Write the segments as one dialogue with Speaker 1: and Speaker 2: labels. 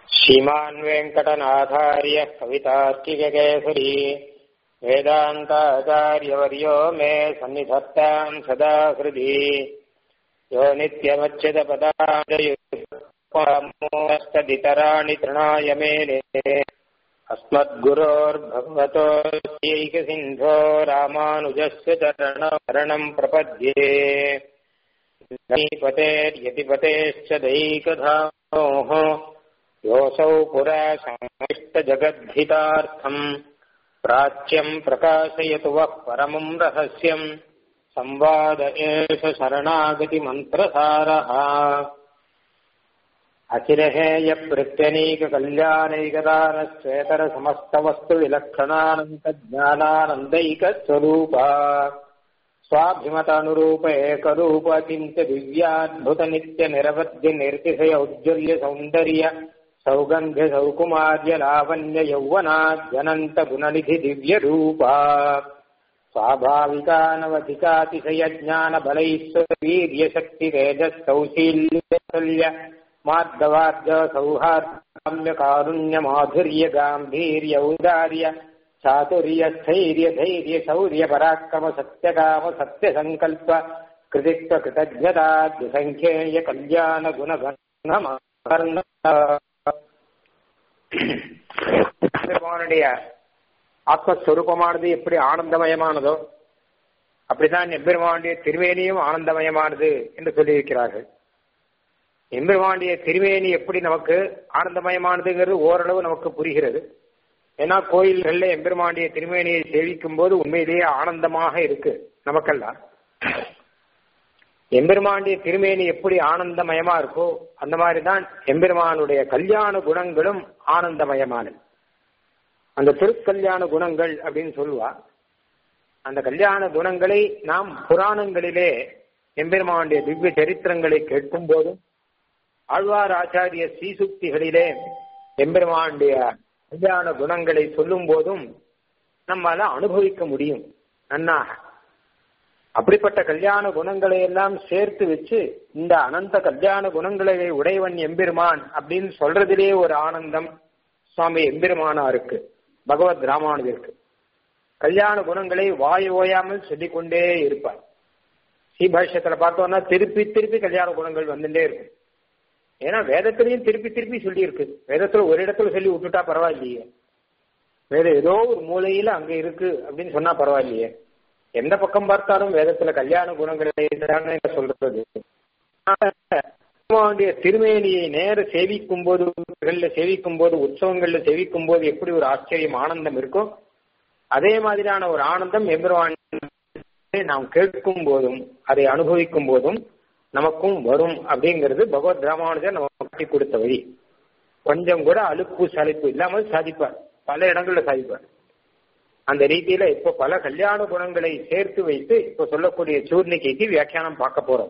Speaker 1: श्रीमान् वेङ्कटनाथार्य कवितार्किककेसरी वेदान्ताचार्यवर्यो मे सन्निधत्ताम् सदा हृदि यो नित्यमच्युतपदास्तदितराणि तृणाय मेने अस्मद्गुरोर्भगवतोऽस्यैकसिन्धो रामानुजस्य चरणम् प्रपद्ये पतेर्यतिपतेश्च दैकधामोः योऽसौ पुरा समिष्टजगद्धितार्थम् प्राच्यम् प्रकाशयतु वः परमम् रहस्यम् संवाद एष शरणागतिमन्त्रसारः अचिरहेयप्रत्यनीककल्याणैकदानश्चेतरसमस्तवस्तुविलक्षणानन्तज्ञानानन्दैकस्वरूपा स्वाभिमतानुरूप एकरूप किञ्च दिव्याद्भुतनित्यनिरवध्य औज्ज्वल्य सौन्दर्य सौगन्ध्य सौकुमार्य लावण्य यौवनाद्यनन्त गुणनिधि दिव्यरूपा स्वाभाविकानवधिकातिशय ज्ञानबलैश्वर्यशक्तिरेजस्तौशील्यल्य मार्दवार्ज सौहार्द्य कारुण्य माधुर्य गाम्भीर्य औदार्य चातुर्य स्थैर्य धैर्य शौर्य पराक्रम सत्यकाम सत्य संकल्प कृतित्व कृतज्ञता संख्येय कल्याण गुण பெருமானுடைய ஆத்மஸ்வரூபமானது எப்படி ஆனந்தமயமானதோ அப்படித்தான் எம்பெருமானுடைய திருவேணியும் ஆனந்தமயமானது என்று சொல்லியிருக்கிறார்கள் எம்பெருமானுடைய திருவேணி எப்படி நமக்கு ஆனந்தமயமானதுங்கிறது ஓரளவு நமக்கு புரிகிறது ஏன்னா கோயில்கள்ல எம்பெருமானுடைய திருமேனியை சேவிக்கும் போது உண்மையிலேயே ஆனந்தமாக இருக்கு நமக்கெல்லாம் எம்பெருமானுடைய திருமேனி எப்படி ஆனந்தமயமா இருக்கோ அந்த மாதிரி தான் எம்பெருமானுடைய கல்யாண குணங்களும் ஆனந்தமயமானது அந்த திருக்கல்யாண குணங்கள் அப்படின்னு சொல்லுவா அந்த கல்யாண குணங்களை நாம் புராணங்களிலே எம்பெருமானுடைய திவ்ய சரித்திரங்களை கேட்கும் போதும் ஆழ்வார் ஆச்சாரிய ஸ்ரீசுக்திகளிலே எம்பெருமானுடைய கல்யாண குணங்களை சொல்லும் போதும் நம்மால அனுபவிக்க முடியும் நன்னாக அப்படிப்பட்ட கல்யாண குணங்களை எல்லாம் சேர்த்து வச்சு இந்த அனந்த கல்யாண குணங்களை உடையவன் எம்பெருமான் அப்படின்னு சொல்றதிலே ஒரு ஆனந்தம் சுவாமி எம்பெருமானாருக்கு பகவத் ராமானுஜருக்கு கல்யாண குணங்களை வாய் ஓயாமல் சொல்லிக்கொண்டே இருப்பார் ஸ்ரீபாஷ்யத்துல பார்த்தோம்னா திருப்பி திருப்பி கல்யாண குணங்கள் வந்துட்டே இருக்கும் ஏன்னா வேதத்திலையும் திருப்பி திருப்பி சொல்லி இருக்கு வேதத்துல ஒரு இடத்துல சொல்லி விட்டுட்டா பரவாயில்லையே வேற ஏதோ ஒரு மூலையில அங்க இருக்கு அப்படின்னு சொன்னா பரவாயில்லையே எந்த பக்கம் பார்த்தாலும் வேதத்துல கல்யாண குணங்களை சொல்றது திருமேனியை நேர சேவிக்கும் போது சேவிக்கும் போது உற்சவங்கள்ல சேவிக்கும் போது எப்படி ஒரு ஆச்சரியம் ஆனந்தம் இருக்கோ அதே மாதிரியான ஒரு ஆனந்தம் எம்பெருவான் நாம் கேட்கும் போதும் அதை அனுபவிக்கும் போதும் நமக்கும் வரும் அப்படிங்கிறது பகவத் ராமானுஜர் நம்ம காட்டி கொடுத்த வழி கொஞ்சம் கூட அலுப்பு சலிப்பு இல்லாமல் சாதிப்பார் பல இடங்கள்ல சாதிப்பார் அந்த ரீதியில இப்போ பல கல்யாண குணங்களை சேர்த்து வைத்து இப்போ சொல்லக்கூடிய சூர்ணிகைக்கு வியாக்கியானம் பார்க்க போறோம்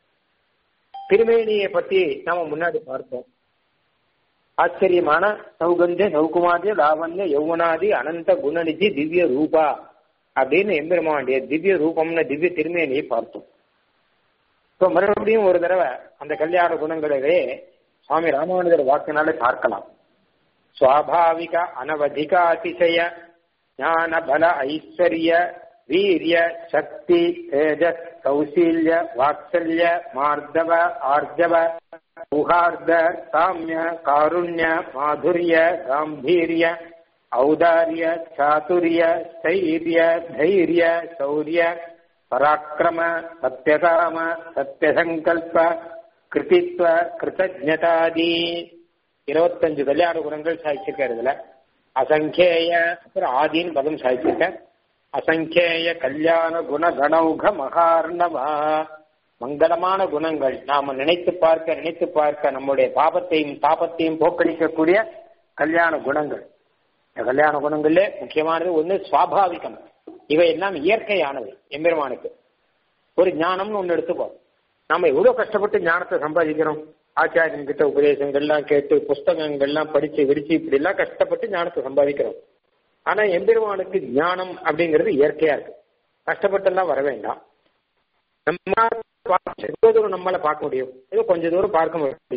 Speaker 1: திருமேனியை பத்தி நாம முன்னாடி பார்த்தோம் ஆச்சரியமான சௌகந்திய சௌகுமாரிய லாவண்ய யௌவனாதி அனந்த குணநிதி திவ்ய ரூபா அப்படின்னு எம்பெருமானுடைய திவ்ய ரூபம்னு திவ்ய திருமேனியை பார்த்தோம் இப்போ மறுபடியும் ஒரு தடவை அந்த கல்யாண குணங்களவே சுவாமி ராமானுஜர் வாக்குனால பார்க்கலாம் சுவாபாவிக அனவதிக அதிசய ஞான பல ஐஸ்வர்ய வீரிய சக்தி தேஜஸ் கௌசீல்ய வாத்சல்ய மார்தவ ஆர்ஜவ சௌஹார்த சாமிய காருண்ய மாதுரிய காம்பீரிய ஔதாரிய சாதுரிய ஸ்தைரிய தைரிய சௌரிய பராக்கிரம சத்தியகாம சத்தியசங்கல்ப கிருதித்வ கிருத்தஜதாதி இருபத்தஞ்சு கல்யாண குணங்கள் சாதிச்சிருக்காரு இதுல அசங்கேய அப்புறம் ஆதின்னு பதம் சாதிச்சிருக்க அசங்கேய கல்யாண குண கணௌக மகார்ணவா மங்களமான குணங்கள் நாம நினைத்து பார்க்க நினைத்து பார்க்க நம்முடைய பாபத்தையும் தாபத்தையும் போக்கடிக்கக்கூடிய கல்யாண குணங்கள் கல்யாண குணங்கள்ல முக்கியமானது ஒண்ணு சுவாபாவிகம் இவை எல்லாம் இயற்கையானது எம்பெருமானுக்கு ஒரு ஞானம்னு ஒண்ணு எடுத்துக்கோ நாம எவ்வளவு கஷ்டப்பட்டு ஞானத்தை சம்பாதிக்கிறோம் ஆச்சாரியன் கிட்ட உபதேசங்கள்லாம் கேட்டு புஸ்தகங்கள்லாம் படிச்சு விடிச்சு இப்படி எல்லாம் கஷ்டப்பட்டு ஞானத்தை சம்பாதிக்கிறோம் ஆனா எம்பெருமானுக்கு ஞானம் அப்படிங்கிறது இயற்கையா இருக்கு கஷ்டப்பட்டெல்லாம் வர வேண்டாம் நம்ம எவ்வளவு தூரம் நம்மளால பார்க்க முடியும் ஏதோ கொஞ்ச தூரம் பார்க்க முடியும்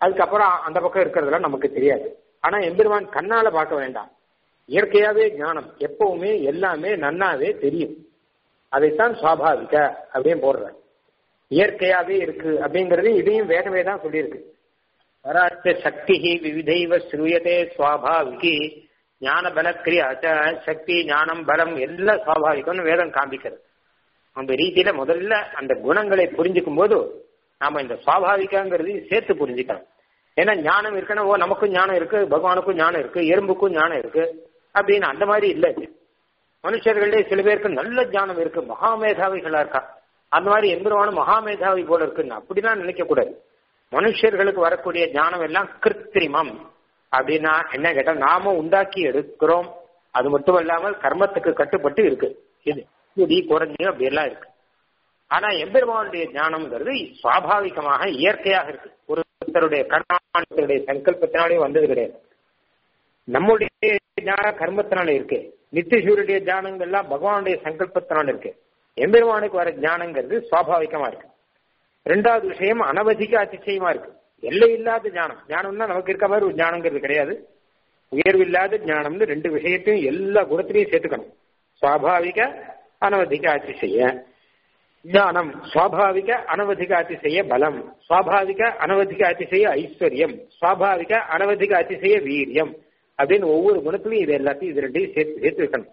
Speaker 1: அதுக்கப்புறம் அந்த பக்கம் இருக்கிறதெல்லாம் நமக்கு தெரியாது ஆனா எம்பெருமான் கண்ணால பார்க்க வேண்டாம் இயற்கையாவே ஞானம் எப்பவுமே எல்லாமே நன்னாவே தெரியும் அதைத்தான் சுவாபாவிக அப்படின்னு போடுறேன் இயற்கையாவே இருக்கு அப்படிங்கிறது இதையும் வேதமே தான் சொல்லியிருக்கு பராச்ச சக்தி விவிதைவ ஸ்ரூயதே சுவாபாவிகி ஞான பலக்கிரியா சக்தி ஞானம் பலம் எல்லாம் சுவாபாவிகம்னு வேதம் காண்பிக்கிறது அந்த ரீதியில முதல்ல அந்த குணங்களை புரிஞ்சுக்கும் போது நாம இந்த சுவாபாவிகங்கிறது சேர்த்து புரிஞ்சுக்கலாம் ஏன்னா ஞானம் இருக்குன்னா ஓ நமக்கும் ஞானம் இருக்கு பகவானுக்கும் ஞானம் இருக்கு எறும்புக்கும் ஞானம் இருக்கு அப்படின்னு அந்த மாதிரி இல்லை மனுஷர்களே சில பேருக்கு நல்ல ஞானம் இருக்கு மகாமேதாவிகளா இருக்கா அந்த மாதிரி எம்பெருமானும் மகாமேதாவி போல இருக்குன்னு அப்படிலாம் நினைக்க கூடாது மனுஷர்களுக்கு வரக்கூடிய ஞானம் எல்லாம் கிருத்திரிமம் அப்படின்னா என்ன கேட்டா நாம உண்டாக்கி எடுக்கிறோம் அது மட்டும் இல்லாமல் கர்மத்துக்கு கட்டுப்பட்டு இருக்கு இது கூடி குறைஞ்சு அப்படி எல்லாம் இருக்கு ஆனா எம்பெருமானுடைய ஞானம்ங்கிறது சுவாபாவிகமாக இயற்கையாக இருக்கு ஒருத்தருடைய கர்மானுடைய சங்கல்பத்தினாலே வந்தது கிடையாது நம்முடைய ஞான கர்மத்தினால இருக்கு நித்தியசூருடைய ஞானங்கள்லாம் பகவானுடைய சங்கல்பத்தினால இருக்கு எம்பெருமானுக்கு வர ஞானங்கிறது சுவாபாவிகமா இருக்கு ரெண்டாவது விஷயம் அனவதிக அதிசயமா இருக்கு எல்லை இல்லாத ஞானம் ஞானம்னா நமக்கு இருக்க மாதிரி ஒரு ஞானங்கிறது கிடையாது உயர்வில்லாத ஞானம்னு ரெண்டு விஷயத்தையும் எல்லா குணத்திலையும் சேர்த்துக்கணும் சுவாபாவிக அனவதிக அதிசய ஞானம் சுவாபாவிக அனவதிக அதிசய பலம் சுவாபாவிக அனவதிக அதிசய ஐஸ்வர்யம் சுவாபாவிக அனவதிக அதிசய வீரியம் அப்படின்னு ஒவ்வொரு குணத்திலையும் இது எல்லாத்தையும் இது ரெண்டையும் சேர்த்து சேர்த்து வைக்கணும்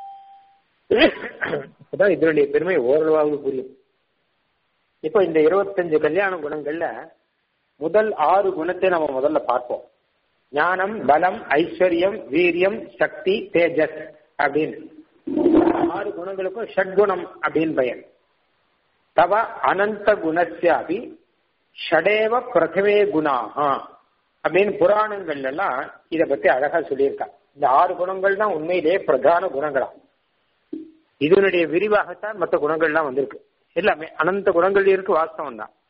Speaker 1: அப்பதான் இதனுடைய பெருமை ஓரளவாவது புரியும் இப்ப இந்த இருபத்தஞ்சு கல்யாண குணங்கள்ல முதல் ஆறு குணத்தை நம்ம முதல்ல பார்ப்போம் ஞானம் பலம் ஐஸ்வர்யம் வீரியம் சக்தி தேஜஸ் அப்படின்னு ஆறு குணங்களுக்கும் ஷட்குணம் அப்படின்னு பெயர் தவ அனந்த குணஸ்யாபி ஷடேவ பிரதமே குணாக அப்படின்னு புராணங்கள்ல எல்லாம் இத பத்தி அழகா சொல்லியிருக்கா இந்த ஆறு குணங்கள் தான் உண்மையிலேயே பிரதான குணங்களா இதனுடைய விரிவாகத்தான் மற்ற குணங்கள்லாம் வந்திருக்கு எல்லாமே அனந்த குணங்கள் இருக்கு வாஸ்தவம் தான்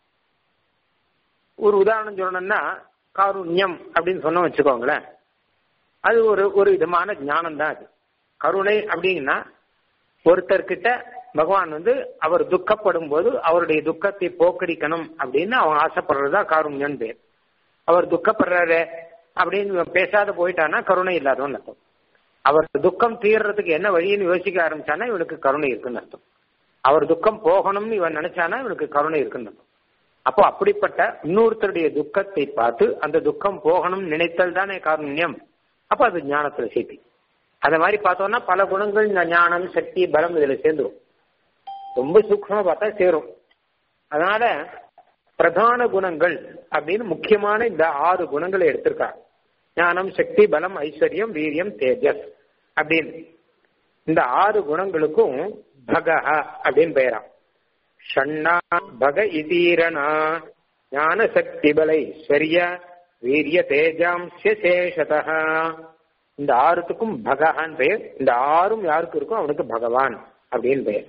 Speaker 1: ஒரு உதாரணம் சொல்லணும்னா காருண்யம் அப்படின்னு சொன்ன வச்சுக்கோங்களேன் அது ஒரு ஒரு விதமான ஞானம் தான் அது கருணை அப்படின்னா ஒருத்தர்கிட்ட பகவான் வந்து அவர் துக்கப்படும் போது அவருடைய துக்கத்தை போக்கடிக்கணும் அப்படின்னு அவன் ஆசைப்படுறதா காருண்யம் பேர் அவர் துக்கப்படுறாரு அப்படின்னு பேசாத போயிட்டானா கருணை இல்லாதவன் அர்த்தம் அவர் துக்கம் தீர்றதுக்கு என்ன வழின்னு யோசிக்க ஆரம்பிச்சானா இவனுக்கு கருணை இருக்குன்னு அர்த்தம் அவர் துக்கம் போகணும்னு இவன் நினைச்சானா இவனுக்கு கருணை இருக்குன்னு அர்த்தம் அப்போ அப்படிப்பட்ட இன்னொருத்தருடைய துக்கத்தை பார்த்து அந்த துக்கம் போகணும்னு நினைத்தல் தானே காருண்யம் அப்போ அது ஞானத்துல சேர்த்தி அத மாதிரி பார்த்தோம்னா பல குணங்கள் இந்த ஞானம் சக்தி பலம் இதுல சேர்ந்துரும் ரொம்ப சூக்ஷமா பார்த்தா சேரும் அதனால பிரதான குணங்கள் அப்படின்னு முக்கியமான இந்த ஆறு குணங்களை எடுத்திருக்காங்க ஞானம் சக்தி பலம் ஐஸ்வர்யம் வீரியம் தேஜஸ் அப்படின்னு இந்த ஆறு குணங்களுக்கும் பகஹ அப்படின்னு பெயரா ஷண்ணா பக இதீரணா ஞான சக்தி பல ஐஸ்வர்ய வீரிய தேஜாம் சேஷதா இந்த ஆறுத்துக்கும் பகவான் பெயர் இந்த ஆறும் யாருக்கு இருக்கும் அவனுக்கு பகவான் அப்படின்னு பெயர்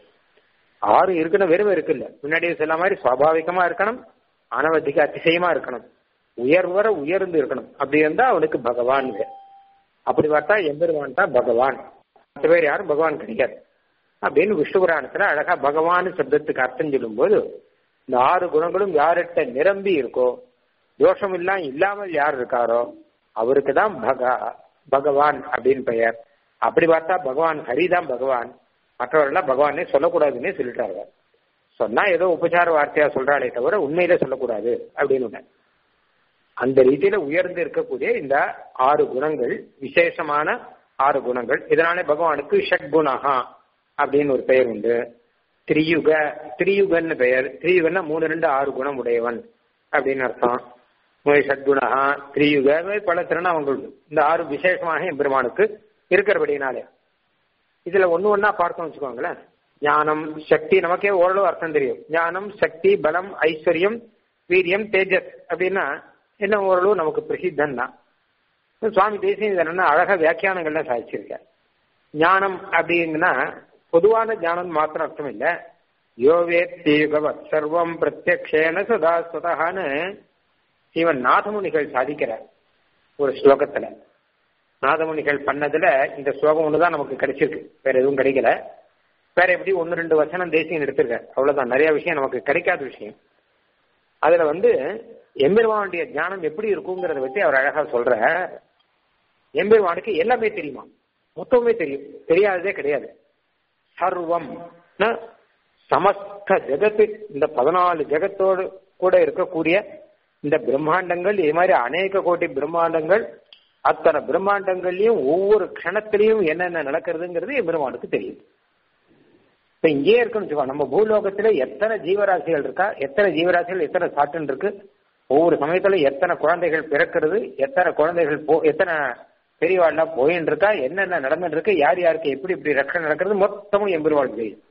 Speaker 1: ஆறு இருக்குன்னு வெறும் இருக்கு இல்ல முன்னாடியே சொன்ன மாதிரி சுவாபாவிகமா இருக்கணும் அனவதிக அதிசயமா இருக்கணும் உயர்வர உயர்ந்து இருக்கணும் அப்படி இருந்தா அவனுக்கு பகவான் அப்படி பார்த்தா எம்பெருமான் தான் பகவான் மற்ற பேர் யாரும் பகவான் கிடைக்காது அப்படின்னு விஷ்ணு புராணத்துல அழகா பகவான் சப்தத்துக்கு அர்த்தம் சொல்லும் போது இந்த ஆறு குணங்களும் யார்கிட்ட நிரம்பி இருக்கோ தோஷம் எல்லாம் இல்லாமல் யார் இருக்காரோ அவருக்கு தான் பகா பகவான் அப்படின்னு பெயர் அப்படி பார்த்தா பகவான் ஹரிதான் பகவான் மற்றவர்கள்லாம் பகவானே சொல்லக்கூடாதுன்னே சொல்லிட்டாரு சொன்னா ஏதோ உபச்சார வார்த்தையா சொல்றாளே தவிர உண்மையில சொல்லக்கூடாது அப்படின்னு அந்த ரீதியில உயர்ந்து இருக்கக்கூடிய இந்த ஆறு குணங்கள் விசேஷமான ஆறு குணங்கள் இதனாலே பகவானுக்கு ஷட்குணஹா அப்படின்னு ஒரு பெயர் உண்டு திரியுக திரியுகன்னு பெயர் திரியுகன்னா மூணு ரெண்டு ஆறு குணம் உடையவன் அப்படின்னு அர்த்தம் மூணு ஷட்குணஹா திரியுக பல திருநாமங்கள் உண்டு இந்த ஆறு விசேஷமாக எம்பெருமானுக்கு இருக்கிறபடினாலே இதுல ஒண்ணு ஒன்னா பார்த்தோம் வச்சுக்கோங்களேன் ஞானம் சக்தி நமக்கே ஓரளவு அர்த்தம் தெரியும் ஞானம் சக்தி பலம் ஐஸ்வர்யம் வீரியம் தேஜஸ் அப்படின்னா என்ன ஓரளவு நமக்கு பிரசித்தம் தான் சுவாமி தேசியம் என்னன்னா அழகா வியாக்கியானங்கள்லாம் சாதிச்சிருக்க ஞானம் அப்படிங்கன்னா பொதுவான ஞானம் மாத்திரம் அர்த்தம் இல்ல யோவேத்தீகவத் சர்வம் பிரத்யக்ஷேன சதா ஸ்வதான்னு இவன் நாதமுனிகள் சாதிக்கிறார் ஒரு ஸ்லோகத்துல நாதமுனிகள் பண்ணதுல இந்த ஸ்லோகம் ஒண்ணுதான் நமக்கு கிடைச்சிருக்கு வேற எதுவும் கிடைக்கல வேற எப்படி ஒன்னு ரெண்டு வசனம் தேசியம் எடுத்திருக்க அவ்வளவுதான் நிறைய விஷயம் நமக்கு கிடைக்காத விஷயம் அதுல வந்து எம்பெருமானுடைய ஞானம் எப்படி இருக்குங்கிறத வச்சு அவர் அழகா சொல்ற எம்பெருமானுக்கு எல்லாமே தெரியுமா மொத்தமே தெரியும் தெரியாததே கிடையாது சர்வம் சமஸ்த ஜெகத்து இந்த பதினாலு ஜெகத்தோடு கூட இருக்கக்கூடிய இந்த பிரம்மாண்டங்கள் இது மாதிரி அநேக கோடி பிரம்மாண்டங்கள் அத்தனை பிரம்மாண்டங்கள்லயும் ஒவ்வொரு க்ஷணத்திலையும் என்னென்ன நடக்கிறதுங்கிறது எம்பெருமானுக்கு தெரியும் இப்ப இங்கே இருக்குன்னு வச்சுக்கோ நம்ம பூலோகத்துல எத்தனை ஜீவராசிகள் இருக்கா எத்தனை ஜீவராசிகள் எத்தனை சாட்டுன்னு இருக்கு ஒவ்வொரு சமயத்துல எத்தனை குழந்தைகள் பிறக்கிறது எத்தனை குழந்தைகள் போ எத்தனை பெரியவாள்லாம் போயின்னு இருக்கா என்னென்ன நடந்துட்டு இருக்கு யார் யாருக்கு எப்படி எப்படி ரட்சணை நடக்கிறது மொத்தமும் எம்பெருமாளுக்கு தெரியும்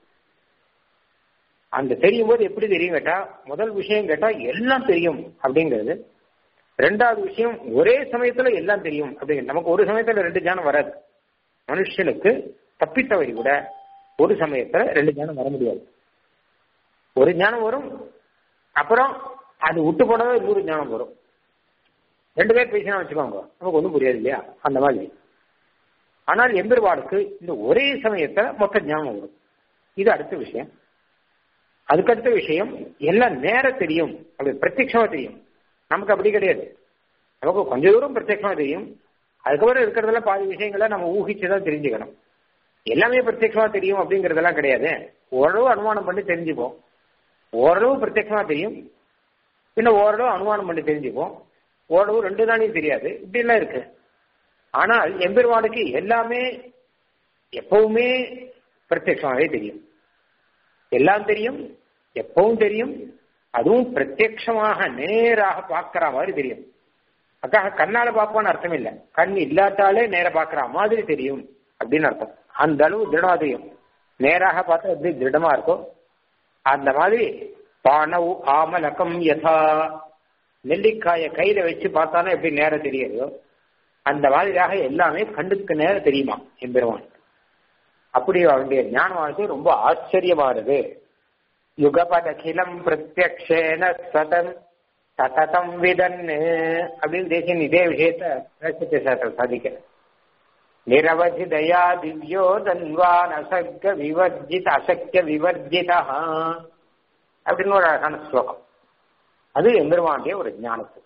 Speaker 1: அந்த தெரியும் போது எப்படி தெரியும் கேட்டா முதல் விஷயம் கேட்டா எல்லாம் தெரியும் அப்படிங்கிறது ரெண்டாவது விஷயம் ஒரே சமயத்துல எல்லாம் தெரியும் அப்படிங்கிறது நமக்கு ஒரு சமயத்துல ரெண்டு ஞானம் வராது மனுஷனுக்கு தப்பித்தவரி கூட ஒரு சமயத்துல ரெண்டு ஞானம் வர முடியாது ஒரு ஞானம் வரும் அப்புறம் அது விட்டு போனதா இன்னொரு ஞானம் வரும் ரெண்டு பேர் பேசினா வச்சுக்கோங்க நமக்கு ஒன்றும் புரியாது இல்லையா அந்த மாதிரி ஆனால் எம்பெருவாளுக்கு இந்த ஒரே சமயத்துல மொத்த ஞானம் வரும் இது அடுத்த விஷயம் அதுக்கடுத்த விஷயம் எல்லாம் நேர தெரியும் அப்படி பிரத்யட்சமா தெரியும் நமக்கு அப்படி கிடையாது நமக்கு கொஞ்ச தூரம் பிரத்யட்சமா தெரியும் அதுக்கப்புறம் இருக்கிறதுல பாதி விஷயங்களை நம்ம ஊகிச்சுதான் தெரிஞ்சுக்கணும் எல்லாமே பிரத்யட்சமா தெரியும் அப்படிங்கறதெல்லாம் கிடையாது ஓரளவு அனுமானம் பண்ணி தெரிஞ்சுப்போம் ஓரளவு பிரத்யட்சமா தெரியும் பின்ன ஓரளவு அனுமானம் பண்ணி தெரிஞ்சுப்போம் ஓரளவு ரெண்டு நாளையும் தெரியாது இப்படிலாம் இருக்கு ஆனால் எம்பெருமானுக்கு எல்லாமே எப்பவுமே பிரத்யட்சமாவே தெரியும் எல்லாம் தெரியும் எப்பவும் தெரியும் அதுவும் பிரத்யட்சமாக நேராக பார்க்கிற மாதிரி தெரியும் அக்காக கண்ணால பார்ப்போன்னு அர்த்தம் இல்லை கண் இல்லாட்டாலே நேர பார்க்கிற மாதிரி தெரியும் அப்படின்னு அர்த்தம் அந்த அளவு திருடமா தெரியும் நேராக பார்த்தா எப்படி திருடமா இருக்கும் அந்த மாதிரி பானவு ஆமலகம் யதா நெல்லிக்காய கையில வச்சு பார்த்தானா எப்படி நேரம் தெரியுதோ அந்த மாதிரியாக எல்லாமே கண்ணுக்கு நேரம் தெரியுமா எம்பெருமான் அப்படி அவருடைய ஞானமானது ரொம்ப ஆச்சரியமானது யுகபதகிலம் பிரத்யக்ஷேன சதம் சததம் விதன் அப்படின்னு தேசியன் இதே விஷயத்த பிரசித்த சாஸ்திரம் சாதிக்கிற நிரவதி தயா திவ்யோ தன்வான் அசக்க விவர்ஜித அசக்கிய விவர்ஜிதா அப்படின்னு ஒரு அழகான ஸ்லோகம் அது எம்பெருமானுடைய ஒரு ஞானத்துக்கு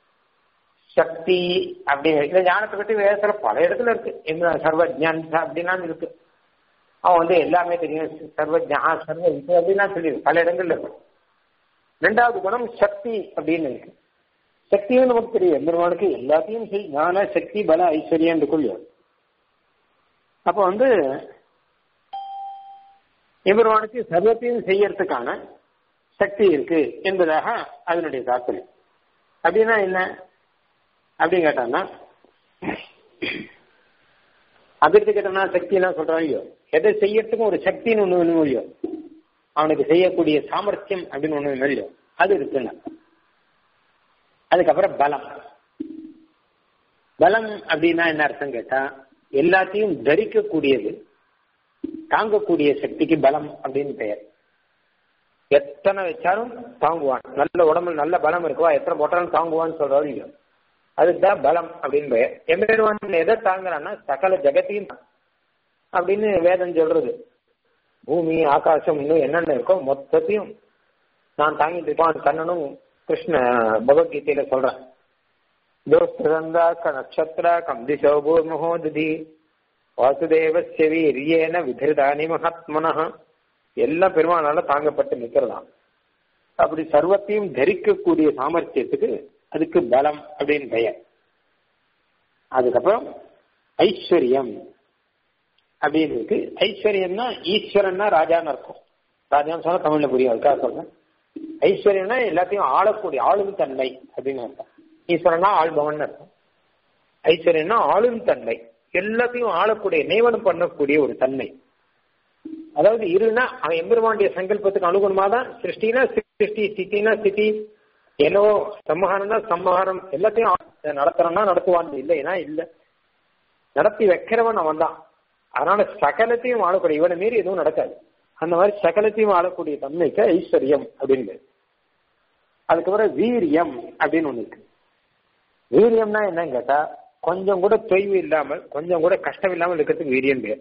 Speaker 1: சக்தி அப்படிங்கிற இந்த ஞானத்தை பற்றி வேதத்துல பல இடத்துல இருக்கு எங்க சர்வஜான் அப்படிலாம் இருக்கு அவன் வந்து எல்லாமே தெரியும் சர்வஜா சர்வ இது அப்படிலாம் சொல்லி பல இடங்கள்ல இருக்கு ரெண்டாவது குணம் சக்தி அப்படின்னு இருக்கு சக்தியும் நமக்கு தெரியும் எம்பெருமானுக்கு எல்லாத்தையும் செய் ஞான சக்தி பல ஐஸ்வர்யம் கொள்ளும் அப்ப வந்து எம்பெருமானுக்கு சர்வத்தையும் செய்யறதுக்கான சக்தி இருக்கு என்பதாக அதனுடைய தாற்பயம் அப்படின்னா என்ன அப்படின்னு கேட்டான்னா அதிர்ச்சி கேட்டனா சக்தி எல்லாம் சொல்றான் இல்லையோ எதை செய்யறதுக்கும் ஒரு சக்தின்னு ஒண்ணு வேணும் இல்லையோ அவனுக்கு செய்யக்கூடிய சாமர்த்தியம் அப்படின்னு ஒண்ணு வேணும் இல்லையோ அது இருக்குங்க அதுக்கப்புறம் பலம் பலம் அப்படின்னா என்ன அர்த்தம் கேட்டா எல்லாத்தையும் தரிக்கக்கூடியது தாங்கக்கூடிய சக்திக்கு பலம் அப்படின்னு பெயர் எத்தனை வச்சாலும் தாங்குவான் நல்ல உடம்புல நல்ல பலம் இருக்குவா எத்தனை போட்டாலும் தாங்குவான்னு சொல்றாரு இல்லையோ அதுதான் பலம் அப்படின்னு பெயர் எம்பெருமான் எதை தாங்குறான்னா சகல ஜெகத்தையும் அப்படின்னு வேதம் சொல்றது பூமி ஆகாசம் இன்னும் என்னென்ன இருக்கோ மொத்தத்தையும் நான் தாங்கிட்டு இருப்பான் கண்ணனும் கிருஷ்ண பகவத்கீதையில சொல்றேன் தோஸ்திரந்தா க நட்சத்திர கம்திசோ பூர்மஹோதி வாசுதேவஸ்ய வீரியேன விதிருதானி மகாத்மனः எல்லாம் பெருமானால தாங்கப்பட்டு நிக்கிறதாம் அப்படி சர்வத்தையும் தரிக்கக்கூடிய சாமர்த்தியத்துக்கு அதுக்கு பலம் அப்படின்னு பெயர் அதுக்கப்புறம் ஐஸ்வர்யம் அப்படின்னு இருக்கு ஐஸ்வர்யம்னா ஈஸ்வரன்னா ராஜான்னு இருக்கும் ராஜான்னு சொன்னா தமிழ்ல புரியும் அதுக்காக சொல்றேன் ஐஸ்வர்யம்னா எல்லாத்தையும் ஆளக்கூடிய ஆளும் தன்மை அப்படின்னு அர்த்தம் ஈஸ்வரனா ஆள்பவன் அர்த்தம் ஐஸ்வர்யம்னா ஆளும் தன்மை எல்லாத்தையும் ஆளக்கூடிய நியமனம் பண்ணக்கூடிய ஒரு தன்மை அதாவது இருனா அவன் எம்பெருமானுடைய சங்கல்பத்துக்கு அனுகுணமா தான் சிருஷ்டினா சிருஷ்டி ஸ்திதினா ஸ்திதி ஏனோ சம்ஹாரம்னா சம்ஹாரம் எல்லாத்தையும் நடத்துறான்னா நடத்துவான் இல்லைன்னா இல்ல நடத்தி வைக்கிறவன் அவன் தான் அதனால சகலத்தையும் ஆளக்கூடிய இவனை மீறி எதுவும் நடக்காது அந்த மாதிரி சகலத்தையும் ஆளக்கூடிய தன்மைக்கு ஐஸ்வர்யம் அப்படின்னு அதுக்கப்புறம் வீரியம் அப்படின்னு ஒண்ணு இருக்கு வீரியம்னா என்னன்னு கேட்டா கொஞ்சம் கூட தொய்வு இல்லாமல் கொஞ்சம் கூட கஷ்டம் இல்லாமல் இருக்கிறதுக்கு வீரியம் பேர்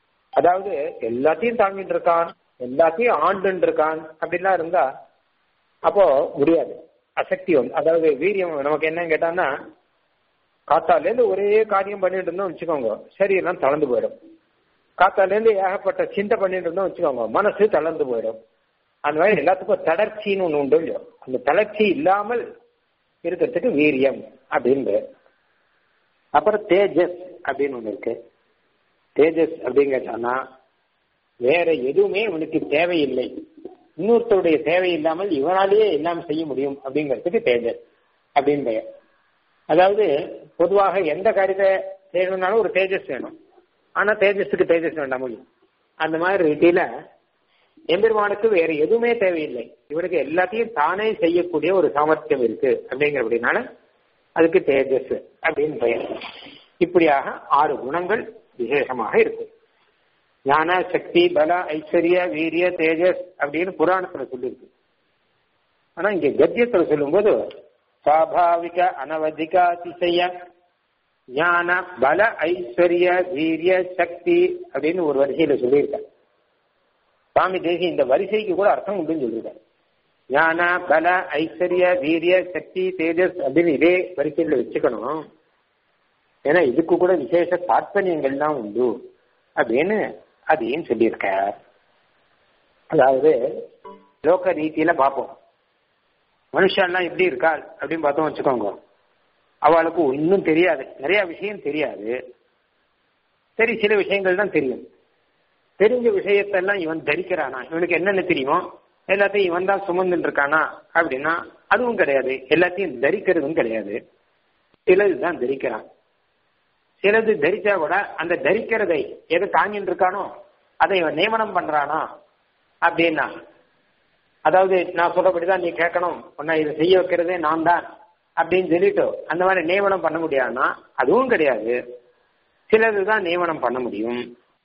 Speaker 1: அதாவது எல்லாத்தையும் தாங்கிட்டு இருக்கான் எல்லாத்தையும் ஆண்டுன்னு இருக்கான் அப்படிலாம் இருந்தா அப்போ முடியாது அசக்தி வந்து அதாவது வீரியம் நமக்கு என்னன்னு கேட்டான்னா காத்தாலேருந்து ஒரே காரியம் பண்ணிட்டு இருந்தோம் வச்சுக்கோங்க சரீரம் தளர்ந்து போயிடும் காத்தாலேருந்து ஏகப்பட்ட சிந்தை பண்ணிட்டு இருந்தோம் வச்சுக்கோங்க மனசு தளர்ந்து போயிடும் அந்த மாதிரி எல்லாத்துக்கும் தளர்ச்சின்னு ஒண்ணு உண்டு இல்லையோ அந்த தளர்ச்சி இல்லாமல் இருக்கிறதுக்கு வீரியம் அப்படின்னு அப்புறம் தேஜஸ் அப்படின்னு ஒண்ணு இருக்கு தேஜஸ் அப்படிங்கிறதுனா வேற எதுவுமே இவனுக்கு தேவையில்லை இன்னொருத்தருடைய தேவை இல்லாமல் இவனாலேயே எல்லாம் செய்ய முடியும் அப்படிங்கிறதுக்கு தேஜஸ் அப்படின்னு பெயர் அதாவது பொதுவாக எந்த காரியத்தை செய்யணும்னாலும் ஒரு தேஜஸ் வேணும் ஆனா தேஜஸுக்கு தேஜஸ் வேண்டாம் முடியும் அந்த மாதிரி ரீதியில எம்பெருமானுக்கு வேற எதுவுமே தேவையில்லை இவனுக்கு எல்லாத்தையும் தானே செய்யக்கூடிய ஒரு சாமர்த்தியம் இருக்கு அப்படிங்கிறபடினால அதுக்கு தேஜஸ் அப்படின்னு பெயர் இப்படியாக ஆறு குணங்கள் விசேஷமாக இருக்கு ஞான சக்தி பல ஐஸ்வர்ய வீரிய தேஜஸ் அப்படின்னு புராணத்துல சொல்லியிருக்கு ஆனா இங்க கத்தியத்துல சொல்லும்போது சுவாபாவிக அனவதிக அதிசய ஞான பல ஐஸ்வர்ய வீரிய சக்தி அப்படின்னு ஒரு வரிசையில சொல்லியிருக்க சுவாமி தேசி இந்த வரிசைக்கு கூட அர்த்தம் உண்டுன்னு சொல்லியிருக்காரு ஞான பல ஐஸ்வர்ய வீரிய சக்தி தேஜஸ் அப்படின்னு இதே வரிசையில வச்சுக்கணும் ஏன்னா இதுக்கு கூட விசேஷ தாற்பயங்கள்லாம் உண்டு அப்படின்னு அதையும் சொல்லியிருக்கார் அதாவது லோக ரீதியில பார்ப்போம் மனுஷன்லாம் எப்படி இருக்காள் அப்படின்னு பார்த்தோம் வச்சுக்கோங்க அவளுக்கு ஒன்றும் தெரியாது நிறைய விஷயம் தெரியாது சரி சில விஷயங்கள் தான் தெரியும் தெரிஞ்ச விஷயத்தெல்லாம் இவன் தரிக்கிறானா இவனுக்கு என்னென்ன தெரியுமோ எல்லாத்தையும் இவன் தான் சுமந்துட்டு இருக்கானா அப்படின்னா அதுவும் கிடையாது எல்லாத்தையும் தரிக்கிறதும் கிடையாது சிலது தான் தரிக்கிறான் சிலது தரிச்சா கூட அந்த தரிக்கிறதை எது தாங்கிட்டு இருக்கானோ அதை இவன் நியமனம் பண்றானா அப்படின்னா அதாவது நான் சொல்றபடிதான் நீ கேட்கணும் உன்னை இதை செய்ய வைக்கிறதே நான் தான் அப்படின்னு சொல்லிட்டு அந்த மாதிரி நியமனம் பண்ண முடியாதுன்னா அதுவும் கிடையாது சிலது தான் நியமனம் பண்ண முடியும்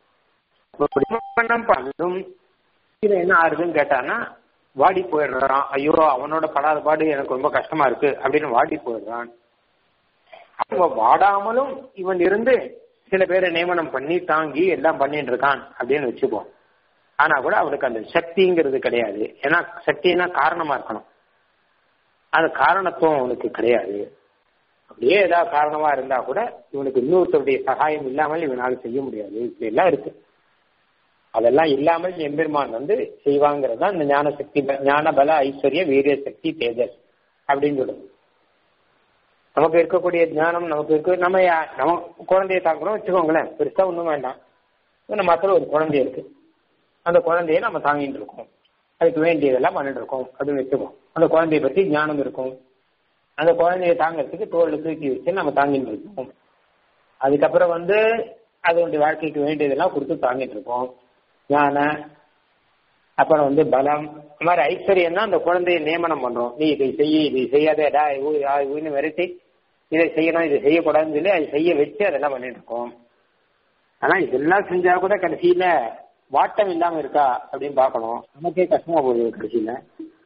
Speaker 1: நியமனம் பண்ணும் இது என்ன ஆறுதுன்னு கேட்டான்னா வாடி போயிடுறான் ஐயோ அவனோட படாத பாடு எனக்கு ரொம்ப கஷ்டமா இருக்கு அப்படின்னு வாடி போயிடுறான் அவங்க வாடாமலும் இவன் இருந்து சில பேரை நியமனம் பண்ணி தாங்கி எல்லாம் பண்ணிட்டு இருக்கான் அப்படின்னு வச்சுப்போம் ஆனா கூட அவனுக்கு அந்த சக்திங்கிறது கிடையாது ஏன்னா சக்தினா காரணமா இருக்கணும் அந்த காரணத்துவம் அவனுக்கு கிடையாது அப்படியே ஏதாவது காரணமா இருந்தா கூட இவனுக்கு இன்னொருத்தருடைய சகாயம் இல்லாமல் இவனால செய்ய முடியாது இப்படி எல்லாம் இருக்கு அதெல்லாம் இல்லாமல் எம்பெருமான் வந்து செய்வாங்கிறது தான் இந்த ஞான சக்தி ஞான பல ஐஸ்வர்ய வீரிய சக்தி தேஜஸ் அப்படின்னு சொல்லுது நமக்கு இருக்கக்கூடிய ஞானம் நமக்கு இருக்கு நம்ம நம்ம குழந்தைய தாக்குறோம் வச்சுக்கோங்களேன் பெருசா ஒன்றும் வேண்டாம் நம்ம மற்ற ஒரு குழந்தை இருக்கு அந்த குழந்தைய நம்ம தாங்கிட்டு இருக்கோம் அதுக்கு வேண்டியதெல்லாம் பண்ணிட்டு இருக்கோம் அப்படின்னு வச்சுக்கோம் அந்த குழந்தைய பற்றி ஞானம் இருக்கும் அந்த குழந்தைய தாங்கிறதுக்கு தோல்ல தூக்கி வச்சு நம்ம தாங்கிட்டு இருக்கோம் அதுக்கப்புறம் வந்து அதனுடைய வாழ்க்கைக்கு வேண்டியதெல்லாம் கொடுத்து தாங்கிட்டு இருக்கோம் ஞான அப்புறம் வந்து பலம் இந்த மாதிரி ஐஸ்வர்யம் தான் அந்த குழந்தைய நியமனம் பண்றோம் நீ இதை செய்ய இதை செய்யாதேடா ஊன்னு விரட்டி இதை செய்யணும் இதை செய்யக்கூடாதுன்னு சொல்லி அதை செய்ய வச்சு அதெல்லாம் பண்ணிட்டு இருக்கோம் ஆனா இதெல்லாம் செஞ்சா கூட கடைசியில வாட்டம் இல்லாம இருக்கா அப்படின்னு பார்க்கணும் நமக்கே கஷ்டமா போகுது கடைசியில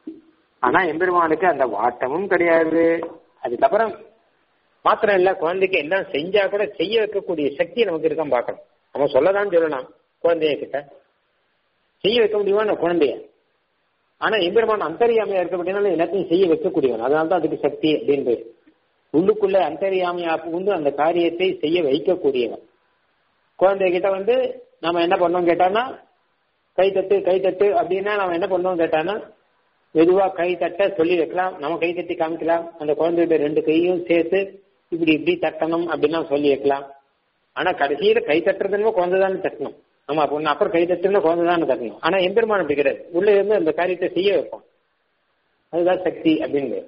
Speaker 1: ஆனா எம்பெருமானுக்கு அந்த வாட்டமும் கிடையாது அதுக்கப்புறம் மாத்திரம் இல்ல குழந்தைக்கு எல்லாம் செஞ்சா கூட செய்ய வைக்கக்கூடிய சக்தி நமக்கு இருக்கான்னு பார்க்கணும் நம்ம சொல்லதான் சொல்லலாம் குழந்தைய கிட்ட செய்ய வைக்க முடியுமா அந்த குழந்தைய ஆனா எம்பெருமான் அந்தரியாமையா இருக்க அப்படின்னால எல்லாத்தையும் செய்ய வைக்கக்கூடியவன் அதனால தான் அதுக்கு சக்தி அப்படின்னு உள்ளுக்குள்ள அந்தரியாமையா புகுந்து அந்த காரியத்தை செய்ய வைக்கக்கூடியவன் குழந்தை கிட்ட வந்து நம்ம என்ன பண்ணோம் கேட்டானா கை தட்டு கை தட்டு அப்படின்னா நம்ம என்ன பண்ணோம் கேட்டானா மெதுவா கை தட்ட சொல்லி வைக்கலாம் நம்ம கை தட்டி காமிக்கலாம் அந்த குழந்தையோட ரெண்டு கையும் சேர்த்து இப்படி இப்படி தட்டணும் அப்படின்னா சொல்லி வைக்கலாம் ஆனா கடைசியில கை தட்டுறதுன்னு குழந்தை தானே தட்டணும் ஆமா பொண்ணு அப்புறம் கை தட்டுன்னு குழந்தை தானே தட்டணும் ஆனா எம்பெருமான் அப்படி கிடையாது உள்ள இருந்து அந்த காரியத்தை செய்ய வைப்போம் அதுதான் சக்தி அப்படின்னு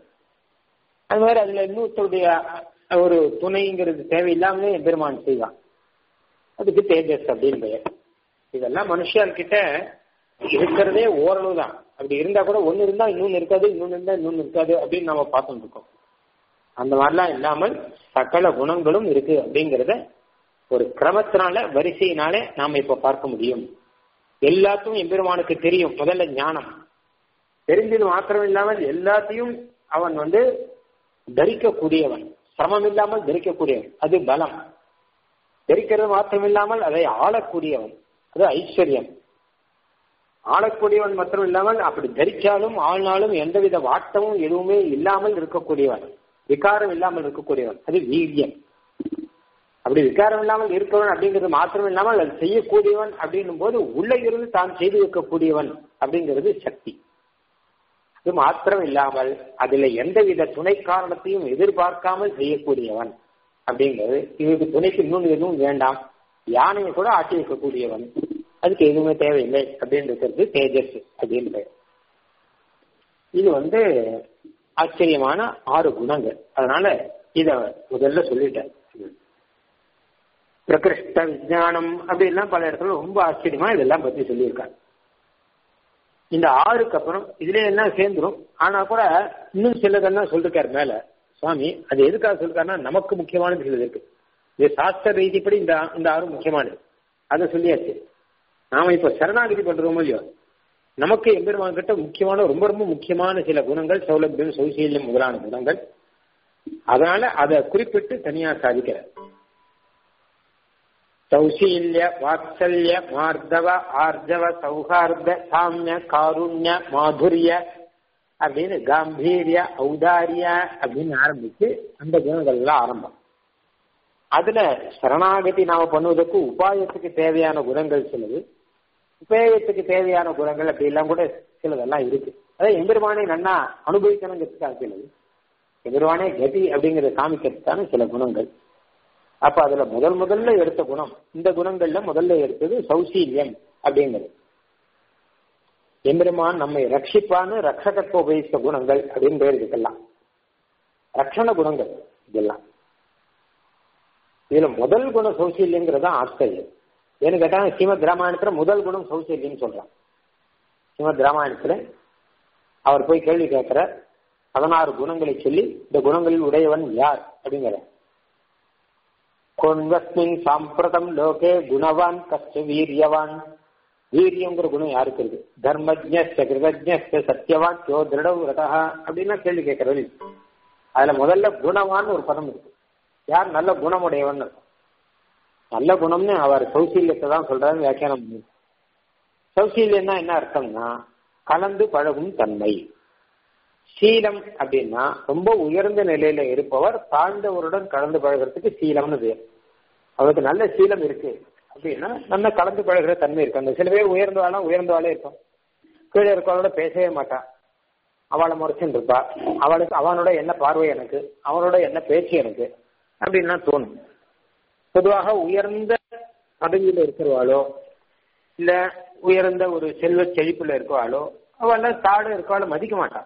Speaker 1: அது மாதிரி அதுல இன்னொருத்தருடைய ஒரு துணைங்கிறது தேவையில்லாமலே எம்பெருமான் செய்வான் அதுக்கு தேஜஸ் அப்படின்னு பெயர் இதெல்லாம் மனுஷர்கிட்ட இருக்கிறதே ஓரளவு தான் அப்படி இருந்தா கூட ஒன்னு இருந்தா இன்னொன்னு இருக்காது இன்னொன்னு இருந்தா இன்னொன்னு இருக்காது அப்படின்னு நம்ம பார்த்துட்டு இருக்கோம் அந்த மாதிரிலாம் இல்லாமல் சகல குணங்களும் இருக்கு அப்படிங்கிறத ஒரு கிரமத்தினால வரிசையினாலே நாம இப்ப பார்க்க முடியும் எல்லாத்தையும் எம்பெருமானுக்கு தெரியும் முதல்ல ஞானம் தெரிஞ்சது மாத்திரம் இல்லாமல் எல்லாத்தையும் அவன் வந்து தரிக்கக்கூடியவன் சிரமம் இல்லாமல் தரிக்கக்கூடியவன் அது பலம் தரிக்கிறது மாத்திரம் இல்லாமல் அதை ஆளக்கூடியவன் அது ஐஸ்வர்யம் ஆளக்கூடியவன் மாத்திரம் இல்லாமல் அப்படி தரிச்சாலும் ஆள்னாலும் எந்தவித வாட்டமும் எதுவுமே இல்லாமல் இருக்கக்கூடியவன் விகாரம் இல்லாமல் இருக்கக்கூடியவன் அது வீரியம் அப்படி விகாரம் இல்லாமல் இருக்கவன் அப்படிங்கிறது மாத்திரம் இல்லாமல் அது செய்யக்கூடியவன் அப்படின்னும் போது உள்ள இருந்து தான் செய்து வைக்கக்கூடியவன் அப்படிங்கிறது சக்தி அது மாத்திரம் இல்லாமல் அதுல எந்தவித துணை காரணத்தையும் எதிர்பார்க்காமல் செய்யக்கூடியவன் அப்படிங்கிறது இதுக்கு துணைக்கு இன்னொன்று எதுவும் வேண்டாம் யானையை கூட ஆட்டி வைக்கக்கூடியவன் அதுக்கு எதுவுமே தேவையில்லை அப்படின்னு இருக்கிறது தேஜஸ் அப்படின்னு இது வந்து ஆச்சரியமான ஆறு குணங்கள் அதனால இத முதல்ல சொல்லிட்டேன் பிரகிருஷ்ட விஜயானம் அப்படின்லாம் பல இடத்துல ரொம்ப ஆச்சரியமா இதெல்லாம் பத்தி சொல்லியிருக்காங்க இந்த ஆறுக்கு அப்புறம் இதுல என்ன சேர்ந்துரும் ஆனா கூட இன்னும் சிலதெல்லாம் சொல்லிருக்காரு மேல சுவாமி அது எதுக்காக சொல்லிருக்காருன்னா நமக்கு முக்கியமானது சிலது இருக்கு இது சாஸ்திர ரீதிப்படி இந்த இந்த ஆறு முக்கியமானது அதை சொல்லியாச்சு நாம இப்ப சரணாகதி பண்றோமோ இல்லையோ நமக்கு எம்பெருமான் கிட்ட முக்கியமான ரொம்ப ரொம்ப முக்கியமான சில குணங்கள் சௌலபியம் சௌசீல்யம் முதலான குணங்கள் அதனால அதை குறிப்பிட்டு தனியா சாதிக்கிறார் சௌசீல்ய வாத்சல்ய மார்தவ ஆர்ஜவ சௌஹார்த சாமிய காருண்ய மாதுரிய அப்படின்னு காம்பீரிய ஔதாரிய அப்படின்னு ஆரம்பிச்சு அந்த குணங்கள்லாம் ஆரம்பம் அதுல சரணாகதி நாம பண்ணுவதற்கு உபாயத்துக்கு தேவையான குணங்கள் சிலது உபயோகத்துக்கு தேவையான குணங்கள் அப்படி எல்லாம் கூட சிலதெல்லாம் இருக்கு அதான் எம்பெருமானை நன்னா அனுபவிக்கணுங்கிறதுக்காக சிலது எம்பெருமானே கதி அப்படிங்கிறத காமிக்கிறதுக்கான சில குணங்கள் அப்ப அதுல முதல் முதல்ல எடுத்த குணம் இந்த குணங்கள்ல முதல்ல எடுத்தது சௌசீல்யம் அப்படிங்கிறது எம்பெருமான் நம்மை ரட்சிப்பான்னு ரட்சகத்துவ உபயோகித்த குணங்கள் அப்படின்னு பேர் இதுக்கெல்லாம் ரட்சண குணங்கள் இதெல்லாம் இதுல முதல் குணம் சௌசீல்யங்கிறது தான் ஆச்சரியம் ஏன்னு கேட்டா ஸ்ரீமத் ராமாயணத்துல முதல் குணம் சௌசல்யம் சொல்றான் ஸ்ரீமத் ராமாயணத்துல அவர் போய் கேள்வி கேட்கிற பதினாறு குணங்களை சொல்லி இந்த குணங்களில் உடையவன் யார் அப்படிங்கிற கொன்வஸ்மின் சாம்பிரதம் லோகே குணவான் கஷ்ட வீரியவான் வீரியங்கிற குணம் யாருக்கு இருக்கு தர்மஜ்ஞ கிருதஜ்ஞ சத்தியவான் யோ திருட விரதா அப்படின்னா கேள்வி கேட்கறது அதுல முதல்ல குணவான் ஒரு பதம் இருக்கு யார் நல்ல குணமுடையவன் நல்ல குணம்னு அவர் சௌசீல்யத்தை தான் சொல்றாரு வியாக்கியானம் பண்ணி சௌசீல்யம்னா என்ன அர்த்தம்னா கலந்து பழகும் தன்மை சீலம் அப்படின்னா ரொம்ப உயர்ந்த நிலையில இருப்பவர் தாழ்ந்தவருடன் கலந்து பழகிறதுக்கு சீலம்னு பேர் அவருக்கு நல்ல சீலம் இருக்கு அப்படின்னா நல்ல கலந்து பழகிற தன்மை இருக்கு அந்த சில பேர் உயர்ந்தவாளும் உயர்ந்தவாளே இருப்பான் கீழே இருக்கவளோட பேசவே மாட்டான் அவளை முறைச்சுன்னு இருப்பா அவளுக்கு அவனோட என்ன பார்வை எனக்கு அவனோட என்ன பேச்சு எனக்கு அப்படின்னா தோணும் பொதுவாக உயர்ந்த பதவியில இருக்கிறவாளோ இல்ல உயர்ந்த ஒரு செல்வ செழிப்புல இருக்கவாளோ அவள தாழ இருக்கவாள மதிக்க மாட்டான்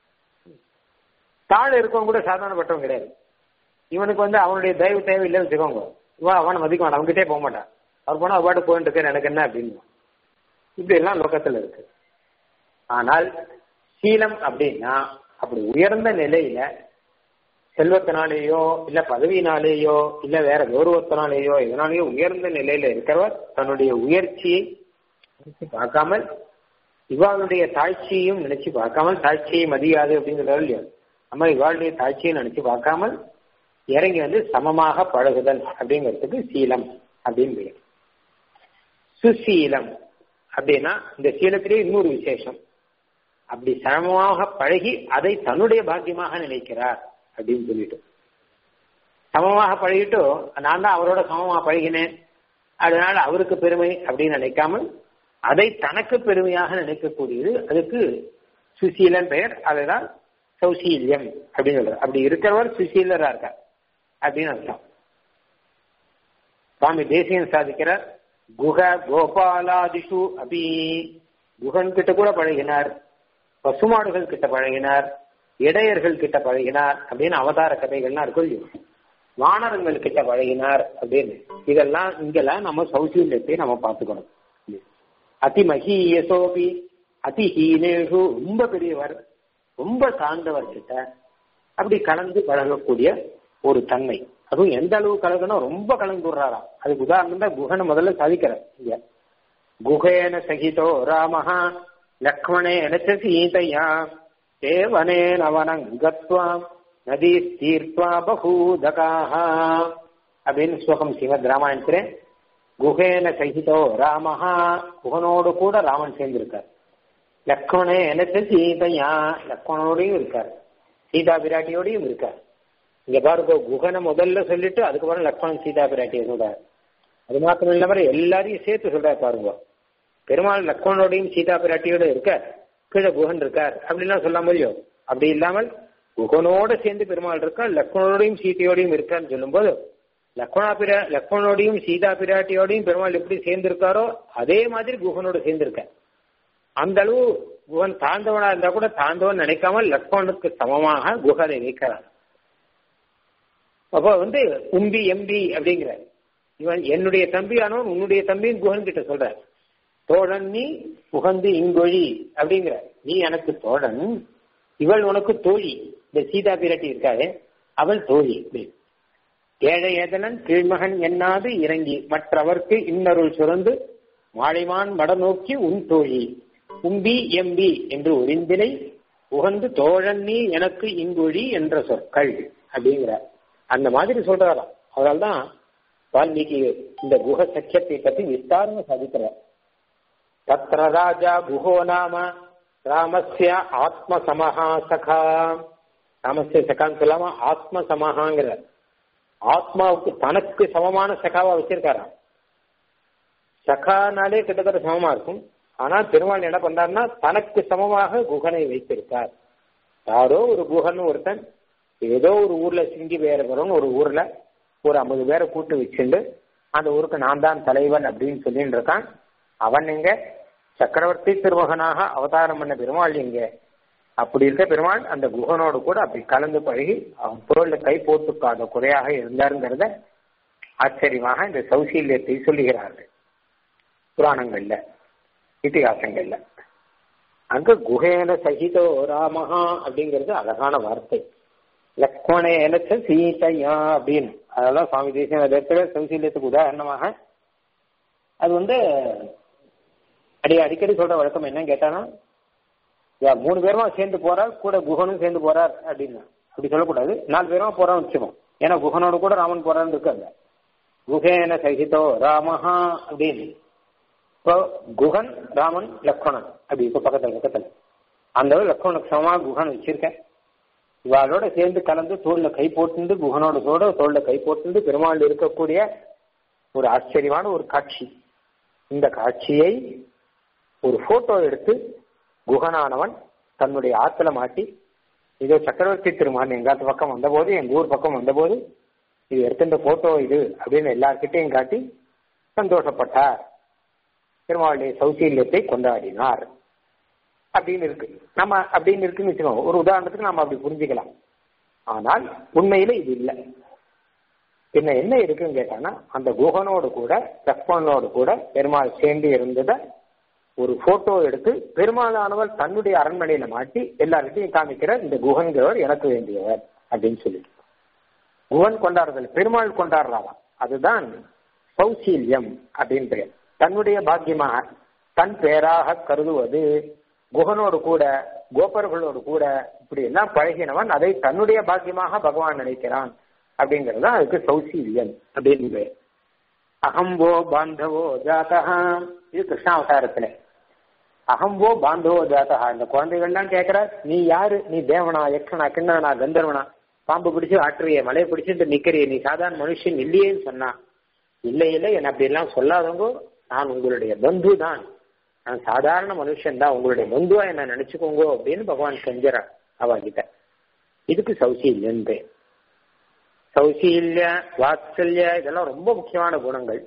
Speaker 1: தாழ இருக்கவங்க கூட சாதாரணப்பட்டவன் கிடையாது இவனுக்கு வந்து அவனுடைய தயவு தேவை இல்லைன்னு வச்சுக்கோங்க இவன் அவனை மதிக்க மாட்டான் அவன்கிட்டே போக மாட்டான் அவர் போனா அவார்டு போயிட்டு இருக்கேன் எனக்கு என்ன அப்படின்னு இப்படி எல்லாம் லோக்கத்துல இருக்கு ஆனால் சீலம் அப்படின்னா அப்படி உயர்ந்த நிலையில செல்வத்தினாலேயோ இல்ல பதவியினாலேயோ இல்ல வேற கௌரவத்தினாலேயோ இதனாலேயோ உயர்ந்த நிலையில இருக்கிறவர் தன்னுடைய உயர்ச்சியை நினைச்சு பார்க்காமல் இவாளுடைய தாழ்ச்சியையும் நினைச்சு பார்க்காமல் தாழ்ச்சியை மதியாது அப்படிங்கிறதால இல்லையோ நம்ம இவாளுடைய தாழ்ச்சியை நினைச்சு பார்க்காமல் இறங்கி வந்து சமமாக பழகுதல் அப்படிங்கிறதுக்கு சீலம் அப்படின்னு பேர் சுசீலம் அப்படின்னா இந்த சீலத்திலே இன்னொரு விசேஷம் அப்படி சமமாக பழகி அதை தன்னுடைய பாக்கியமாக நினைக்கிறார் அப்படின்னு சொல்லிட்டு சமமாக பழகிட்டு நான் தான் அவரோட சமமாக பழகினேன் அதனால அவருக்கு பெருமை அப்படின்னு நினைக்காமல் அதை தனக்கு பெருமையாக நினைக்கக்கூடியது அதுக்கு சுசீலன் பெயர் அதுதான் சௌசீல்யம் அப்படின்னு சொல்றார் அப்படி இருக்கிறவர் சுசீலரா இருக்கார் அப்படின்னு அர்த்தம் சுவாமி தேசியன் சாதிக்கிறார் குஹ கோபாலாதிஷு அபி குகன் கிட்ட கூட பழகினார் பசுமாடுகள் கிட்ட பழகினார் இடையர்கள் கிட்ட பழகினார் அப்படின்னு அவதார கதைகள்லாம் இருக்கும் வானரங்கள் கிட்ட பழகினார் அப்படின்னு இதெல்லாம் இங்கெல்லாம் நம்ம சௌசீல்யத்தை நம்ம பார்த்துக்கணும் அதி மகீயசோபி அதி ஹீனேஷு ரொம்ப பெரியவர் ரொம்ப சார்ந்தவர் கிட்ட அப்படி கலந்து பழகக்கூடிய ஒரு தன்மை அதுவும் எந்த அளவு கலக்கணும் ரொம்ப கலந்து விடுறாராம் அதுக்கு உதாரணம் தான் குகனை முதல்ல சாதிக்கிறார் இங்க குகேன சகிதோ ராமஹா லக்ஷ்மணேன சீதையா தேவனே நவனம் கத்வா நதி தீர்த்வா பகூதகாக அப்படின்னு ஸ்லோகம் ஸ்ரீமத் ராமாயணத்திலே குகேன சகிதோ ராமஹா குகனோடு கூட ராமன் சேர்ந்திருக்கார் லக்ஷ்மணே எனக்கு சீதையா லக்ஷ்மணோடையும் இருக்கார் சீதா பிராட்டியோடையும் இருக்கார் இங்க பாருங்க குகனை முதல்ல சொல்லிட்டு அதுக்கப்புறம் லக்ஷ்மணன் சீதா பிராட்டியை சொல்றாரு அது மாத்திரம் இல்லாம எல்லாரையும் சேர்த்து சொல்றாரு பாருங்க பெருமாள் லக்ஷ்மணோடையும் சீதா பிராட்டியோட இருக்கார் கீழே குகன் இருக்கார் அப்படின்லாம் சொல்ல முடியும் அப்படி இல்லாமல் குகனோட சேர்ந்து பெருமாள் இருக்கார் லக்ஷ்மணோடையும் சீதையோடையும் இருக்கான்னு சொல்லும்போது லக்ஷ்மணா பிரா லக்ஷ்மணோடையும் சீதா பிராட்டியோடையும் பெருமாள் எப்படி சேர்ந்திருக்காரோ அதே மாதிரி குகனோட சேர்ந்திருக்கார் அந்த அளவு குகன் தாழ்ந்தவனா இருந்தா கூட தாழ்ந்தவன் நினைக்காமல் லக்ஷ்மணனுக்கு சமமாக குகனை வைக்கிறான் அப்போ வந்து உம்பி எம்பி அப்படிங்கிற இவன் என்னுடைய தம்பியானவன் உன்னுடைய தம்பின்னு குகன் கிட்ட சொல்ற தோழன் நீ புகந்து இங்கொழி அப்படிங்கிற நீ எனக்கு தோழன் இவள் உனக்கு தோழி இந்த சீதா பிராட்டி இருக்காளே அவள் தோழி ஏழை ஏதனன் கீழ்மகன் எண்ணாது இறங்கி மற்றவர்க்கு இன்னருள் சுரந்து மாலைமான் மட நோக்கி உன் தோழி உம்பி எம்பி என்று ஒரிந்தினை உகந்து தோழன் நீ எனக்கு இங்கொழி என்ற சொற்கள் அப்படிங்கிறார் அந்த மாதிரி சொல்றாராம் அதனால தான் வால்மீகி இந்த குஹ சக்கியத்தை பற்றி விஸ்தாரமா சாதிக்கிறார் தத்ர ராஜா குஹோ நாம ராமஸ்ய ஆத்ம சமஹா சகா ராமஸ்ய சகான்னு சொல்லாம ஆத்ம சமஹாங்கிறார் ஆத்மாவுக்கு தனக்கு சமமான சகாவா வச்சிருக்காராம் சகானாலே கிட்டத்தட்ட சமமா இருக்கும் ஆனா பெருமாள் என்ன பண்றாருன்னா தனக்கு சமமாக குகனை வைத்திருக்கார் யாரோ ஒரு குகன் ஒருத்தன் ஏதோ ஒரு ஊர்ல சிங்கி வேறவரும் ஒரு ஊர்ல ஒரு ஐம்பது பேரை கூட்டு வச்சுண்டு அந்த ஊருக்கு நான் தான் தலைவன் அப்படின்னு சொல்லிட்டு இருக்கான் அவன் எங்க சக்கரவர்த்தி திருமகனாக அவதாரம் பண்ண பெருமாள் எங்க அப்படி இருக்க பெருமாள் அந்த குகனோடு கூட அப்படி கலந்து பழகி அவன் பொருள்ல கை போட்டுக்காத குறையாக இருந்தாருங்கிறத ஆச்சரியமாக இந்த சௌசீல்யத்தை சொல்லுகிறார்கள் புராணங்கள்ல இத்திகாசங்கள்ல அங்க குகேன சகிதோ ராமஹா அப்படிங்கிறது அழகான வார்த்தை லக்ஷ்மணேன சீதையா அப்படின்னு அதெல்லாம் சுவாமி தேசியம் இடத்துல சௌசீல்யத்துக்கு உதாரணமாக அது வந்து அடி அடிக்கடி சொல்ற வழக்கம் என்னன்னு கேட்டானா மூணு பேருமா சேர்ந்து போறார் கூட குகனும் சேர்ந்து போறார் அப்படின்னு அப்படி சொல்லக்கூடாது நாலு பேருமா போறான்னு வச்சுக்கோம் ஏன்னா குகனோட கூட ராமன் போறான்னு இருக்காங்க குகேன சகிதோ ராமஹா அப்படின்னு இப்போ குகன் ராமன் லக்ஷ்மணன் அப்படி இப்போ பக்கத்துல பக்கத்துல அந்த லக்ஷ்மணுக்கு சமமா குகன் வச்சிருக்கேன் இவாளோட சேர்ந்து கலந்து தோல்ல கை போட்டுண்டு குகனோட சோட தோல்ல கை போட்டுண்டு பெருமாள் இருக்கக்கூடிய ஒரு ஆச்சரியமான ஒரு காட்சி இந்த காட்சியை ஒரு போட்டோ எடுத்து குகனானவன் தன்னுடைய ஆத்துல மாட்டி இதோ சக்கரவர்த்தி திருமகன் எங்காத்து பக்கம் வந்தபோது எங்க ஊர் பக்கம் வந்தபோது இது எடுத்துட்ட போட்டோ இது அப்படின்னு எல்லார்கிட்டையும் காட்டி சந்தோஷப்பட்டார் பெருமாளுடைய சௌசீல்யத்தை கொண்டாடினார் அப்படின்னு இருக்கு நம்ம அப்படின்னு இருக்குன்னு வச்சுக்கோங்க ஒரு உதாரணத்துக்கு நம்ம அப்படி புரிஞ்சுக்கலாம் ஆனால் உண்மையில இது இல்லை பின்ன என்ன இருக்குன்னு கேட்டானா அந்த குகனோடு கூட லக்ஷ்மணனோடு கூட பெருமாள் சேர்ந்து இருந்தத ஒரு போட்டோ எடுத்து பெருமாளானவர் தன்னுடைய அரண்மனையில மாட்டி எல்லார்கிட்டையும் காமிக்கிற இந்த குகன்கிறவர் எனக்கு வேண்டியவர் அப்படின்னு சொல்லி குகன் கொண்டாடுதல் பெருமாள் கொண்டாடுறாராம் அதுதான் சௌசீல்யம் அப்படின்னு பெயர் தன்னுடைய பாக்கியமாக தன் பேராக கருதுவது குகனோடு கூட கோபர்களோடு கூட இப்படி எல்லாம் பழகினவன் அதை தன்னுடைய பாக்கியமாக பகவான் நினைக்கிறான் அப்படிங்கிறது அதுக்கு சௌசீல்யம் அப்படின்னு அகம்போ பாந்தவோ ஜாதகா இது கிருஷ்ணாவதாரத்துல அகம்போ பாந்தவோ ஜாதகா இந்த குழந்தைகள்லாம் கேட்கிற நீ யாரு நீ தேவனா யக்ஷனா கிண்ணனா கந்தர்வனா பாம்பு பிடிச்சு ஆற்றுறிய மலையை பிடிச்சிட்டு நிக்கிறிய நீ சாதாரண மனுஷன் இல்லையேன்னு சொன்னா இல்லை இல்லை என்ன அப்படி எல்லாம் சொல்லாதவங்க நான் உங்களுடைய பந்து தான் நான் சாதாரண மனுஷன் தான் உங்களுடைய பந்துவா என்ன நினைச்சுக்கோங்க அப்படின்னு பகவான் செஞ்சார் அவகிட்ட இதுக்கு சௌசீல்யம் பேர் சௌசீல்ய வாத்சல்ய இதெல்லாம் ரொம்ப முக்கியமான குணங்கள்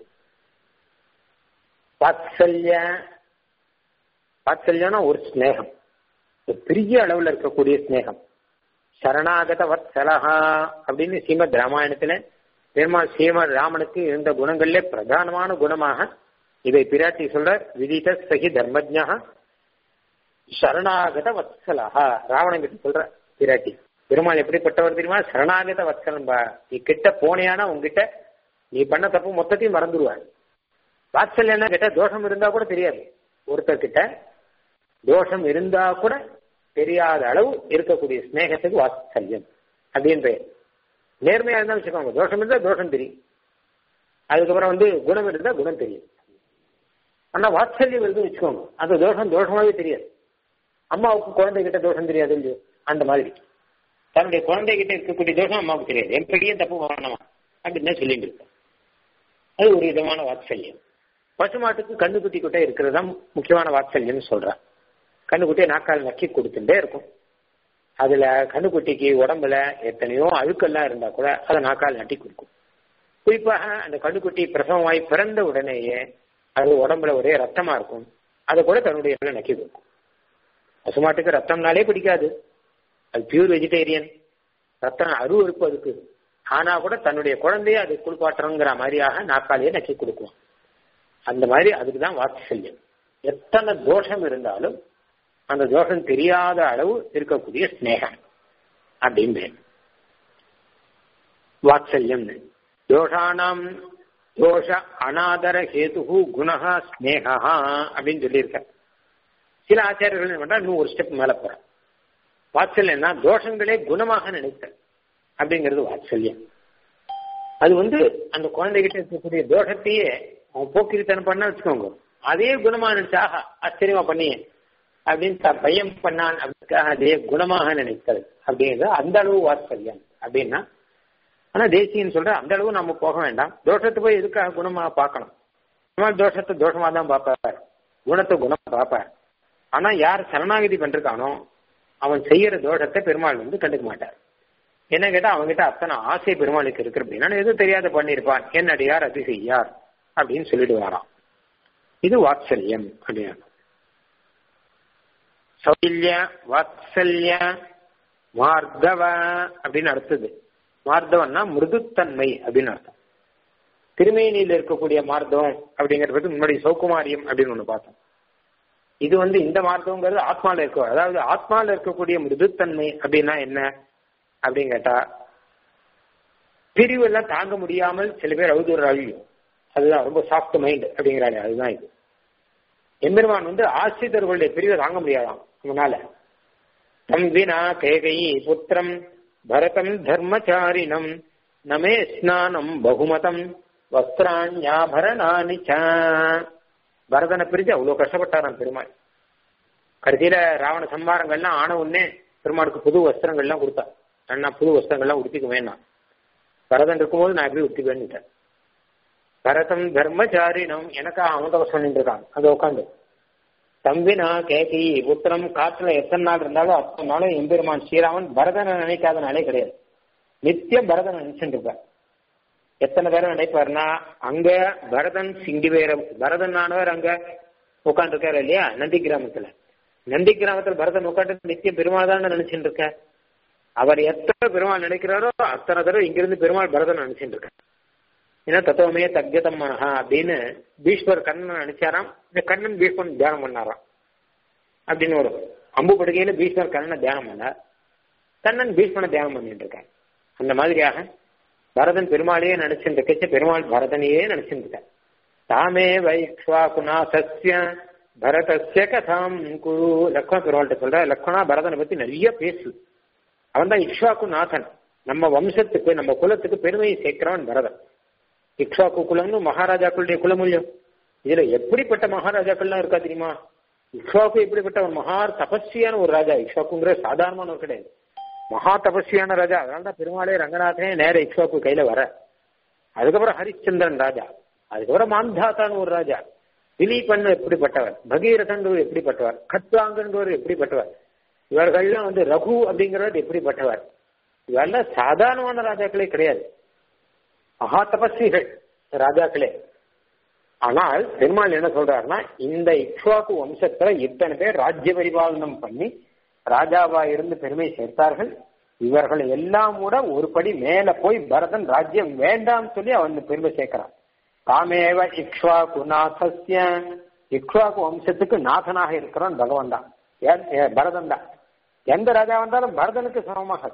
Speaker 1: வாத்சல்ய வாத்சல்யம்னா ஒரு ஸ்நேகம் பெரிய அளவுல இருக்கக்கூடிய ஸ்நேகம் சரணாகத வத்சலஹா அப்படின்னு ஸ்ரீமத் ராமாயணத்துல பெருமாள் ஸ்ரீமத் ராமனுக்கு இருந்த குணங்கள்ல பிரதானமான குணமாக இதை பிராட்டி சொல்ற விதித சகி தர்மஜா சரணாகத வத்சலஹா ராவணன் கிட்ட சொல்ற பிராட்டி பெருமாள் எப்படிப்பட்டவர் தெரியுமா சரணாகத வத்சலம்பா நீ கிட்ட போனியானா உங்ககிட்ட நீ பண்ண தப்பு மொத்தத்தையும் மறந்துடுவார் வாத்சல்யம் கேட்ட தோஷம் இருந்தா கூட தெரியாது ஒருத்தர் கிட்ட தோஷம் இருந்தா கூட தெரியாத அளவு இருக்கக்கூடிய ஸ்நேகத்துக்கு வாத்சல்யம் அப்படின்னு பெயர் நேர்மையா இருந்தா வச்சுக்கோங்க தோஷம் இருந்தா தோஷம் தெரியும் அதுக்கப்புறம் வந்து குணம் இருந்தா குணம் தெரியும் ஆனா வாத்சல்யம் இருந்து வச்சுக்கோங்க அந்த தோஷம் தோஷமாவே தெரியாது அம்மாவுக்கு குழந்தைகிட்ட தோஷம் தெரியாது இல்லையோ அந்த மாதிரி தன்னுடைய குழந்தைகிட்ட இருக்கக்கூடிய தோஷம் அம்மாவுக்கு தெரியாது என் பையன் தப்பு பண்ணலாம் அப்படின்னு தான் சொல்லிட்டு இருக்கேன் அது ஒரு விதமான வாத்சல்யம் பசுமாட்டுக்கு கண்ணுக்குட்டி கிட்ட இருக்கிறது தான் முக்கியமான வாத்சல்யம்னு சொல்றேன் கண்ணுக்குட்டியை நாக்கால் நக்கி கொடுத்துட்டே இருக்கும் அதுல கண்ணுக்குட்டிக்கு உடம்புல எத்தனையோ அழுக்கெல்லாம் இருந்தா கூட அதை நாக்கால் நட்டி கொடுக்கும் குறிப்பாக அந்த கண்ணுக்குட்டி பிரசவமாய் பிறந்த உடனேயே அது உடம்புல ஒரே ரத்தமா இருக்கும் அதை கூட தன்னுடைய நக்கி கொடுக்கும் பசுமாட்டுக்கு ரத்தம்னாலே பிடிக்காது அது பியூர் வெஜிடேரியன் ரத்தம் அருவருப்பு அதுக்கு ஆனா கூட தன்னுடைய குழந்தைய அது குளிப்பாட்டுறங்கிற மாதிரியாக நாக்காலேயே நக்கி கொடுக்கும் அந்த மாதிரி அதுக்கு தான் வாத்சல்யம் எத்தனை தோஷம் இருந்தாலும் அந்த தோஷம் தெரியாத அளவு இருக்கக்கூடிய ஸ்னேகம் அப்படின்னு வாத்சல்யம் தோஷானாம் தோஷ அனாதர ஹேது குணஹா ஸ்னேகா அப்படின்னு சொல்லியிருக்க சில ஆச்சாரியர்கள் என்ன பண்றா இன்னும் ஒரு ஸ்டெப் மேல போற வாத்சல்யம்னா தோஷங்களே குணமாக நினைத்தல் அப்படிங்கிறது வாத்சல்யம் அது வந்து அந்த குழந்தைகிட்ட இருக்கக்கூடிய தோஷத்தையே அவன் போக்கிரித்தனம் பண்ண வச்சுக்கோங்க அதே குணமா நினைச்சாக ஆச்சரியமா பண்ணியே அப்படின்னு பையன் பண்ணான் அப்படிக்காக அதே குணமாக நினைத்தல் அப்படிங்கிறது அந்த அளவு வாத்சல்யம் அப்படின்னா ஆனா தேசியன்னு சொல்ற அந்த அளவு நம்ம போக வேண்டாம் தோஷத்தை போய் எதுக்காக குணமா பார்க்கணும் நம்ம தோஷத்தை தோஷமா தான் பார்ப்பார் குணத்தை குணமா பார்ப்பார் ஆனா யார் சரணாகதி பண்றானோ அவன் செய்யற தோஷத்தை பெருமாள் வந்து கண்டுக்க மாட்டார் என்ன கேட்டா அவங்ககிட்ட அத்தனை ஆசை பெருமாளுக்கு இருக்கு அப்படின்னா எதுவும் தெரியாத பண்ணியிருப்பான் என்னடியார் அது செய்யார் அப்படின்னு சொல்லிட்டு வரான் இது வாத்சல்யம் அப்படின்னு சௌல்ய வாத்சல்ய மார்தவ அப்படின்னு அடுத்தது மார்தவன்னா மிருதுத்தன்மை அப்படின்னு அர்த்தம் திருமேனியில் இருக்கக்கூடிய மார்தவம் அப்படிங்கிறது முன்னாடி சௌகுமாரியம் அப்படின்னு ஒண்ணு பார்த்தோம் இது வந்து இந்த மார்க்கங்கிறது ஆத்மால இருக்க அதாவது ஆத்மால இருக்கக்கூடிய மிருதுத்தன்மை அப்படின்னா என்ன அப்படின்னு கேட்டா பிரிவு எல்லாம் தாங்க முடியாமல் சில பேர் அவதூறு அழியும் அதுதான் ரொம்ப சாஃப்ட் மைண்ட் அப்படிங்கிறாரு அதுதான் இது எம்பெருமான் வந்து ஆசிரியர்களுடைய பிரிவை தாங்க முடியாதாம் அவனால தம் வினா கேகை புத்திரம் பரதம் தர்மச்சாரிணம் நமே ஸ்நானம் பகுமதம் வஸ்திராண்யாபரணானி பரதனை பிரிஞ்சு அவ்வளவு கஷ்டப்பட்டாராம் பெருமாள் கடைசியில ராவண சம்பாரங்கள்லாம் ஆன உடனே பெருமாளுக்கு புது வஸ்திரங்கள்லாம் கொடுத்தா அண்ணா புது வஸ்திரங்கள்லாம் உடுத்திக்க வேணாம் பரதன் இருக்கும்போது நான் எப்படி உடுத்திக்குவேன்னுட்டேன் பரதம் தர்மச்சாரினம் எனக்கா அமதவசம் நின்றுருக்கான் அதை உட்காந்து தம்பினா கேகி புத்திரம் காற்றுல எத்தனை நாள் இருந்தாலும் அத்தனை நாளும் எம்பெருமான் ஸ்ரீராமன் பரதனை நினைக்காத நாளே கிடையாது நித்தியம் பரதனை நினைச்சுட்டு இருப்பார் எத்தனை பேரை நினைப்பாருன்னா அங்க பரதன் சிங்கி வேற பரதன் ஆனவர் அங்க உட்காந்துருக்காரு இல்லையா நந்தி கிராமத்துல நந்தி கிராமத்துல பரதன் உட்காந்து நித்தியம் பெருமாள் தான் நினைச்சுட்டு இருக்க அவர் எத்தனை பெருமாள் நினைக்கிறாரோ அத்தனை தடவை இங்கிருந்து பெருமாள் பரதன் நினைச்சுட்டு இருக்க ஏன்னா தத்துவமே தக்யதம் மனஹா அப்படின்னு பீஷ்வர் கண்ணன் நினைச்சாராம் இந்த கண்ணன் பீஷ்மன் தியானம் பண்ணாராம் அப்படின்னு ஒரு அம்பு படுகையில பீஷ்வர் கண்ணனை தியானம் பண்ணார் கண்ணன் பீஷ்மனை தியானம் பண்ணிட்டு இருக்கார் அந்த மாதிரியாக பரதன் பெருமாளையே நினைச்சுட்டு இருக்கச்ச பெருமாள் பரதனையே நினைச்சுட்டு இருக்கார் தாமே வைக்வா குணா சஸ்ய பரதஸ்ய கதாம் குரு லக்ஷ்மண பெருமாள்கிட்ட சொல்ற லக்ஷ்மணா பரதனை பத்தி நிறைய பேசு அவன் தான் இக்ஷ்வாக்கு நாதன் நம்ம வம்சத்துக்கு நம்ம குலத்துக்கு பெருமையை சேர்க்கிறவன் பரதன் இக்ஷ்வாக்கு குலம்னு மகாராஜாக்களுடைய குலமூல்யம் இதுல எப்படிப்பட்ட மகாராஜாக்கள்லாம் இருக்கா தெரியுமா இக்ஷ்வாக்கு எப்படிப்பட்ட ஒரு மகா தபஸ்வியான ஒரு ராஜா இக்ஷ்வாக்குங்கிற சாதாரணமான ஒரு கிடையாது மகா தபஸ்வியான ராஜா அதனால தான் பெருமாளே ரங்கநாதனே நேர இக்ஷ்வாக்கு கையில வர அதுக்கப்புறம் ஹரிச்சந்திரன் ராஜா அதுக்கப்புறம் மாந்தாத்தான்னு ஒரு ராஜா திலீபன் எப்படிப்பட்டவர் பகீரதன் எப்படிப்பட்டவர் கத்வாங்கன்றவர் எப்படிப்பட்டவர் இவர்கள்லாம் வந்து ரகு அப்படிங்கிறவர் எப்படிப்பட்டவர் இவெல்லாம் சாதாரணமான ராஜாக்களே கிடையாது மகா தபஸ்விகள் ராஜாக்களே ஆனால் பெருமாள் என்ன சொல்றாருன்னா இந்த இக்ஷ்வாக்கு வம்சத்துல இத்தனை பேர் ராஜ்ய பரிபாலனம் பண்ணி ராஜாவா இருந்து பெருமை சேர்த்தார்கள் இவர்கள் எல்லாம் கூட ஒரு படி மேல போய் பரதன் ராஜ்யம் வேண்டாம் சொல்லி அவன் பெருமை சேர்க்கிறான் தாமேவ இக்ஷ்வாக்கு நாசஸ்ய இக்ஷ்வாக்கு வம்சத்துக்கு நாதனாக இருக்கிறான் பகவான் தான் பரதன் தான் எந்த ராஜா வந்தாலும் பரதனுக்கு சமமாகாது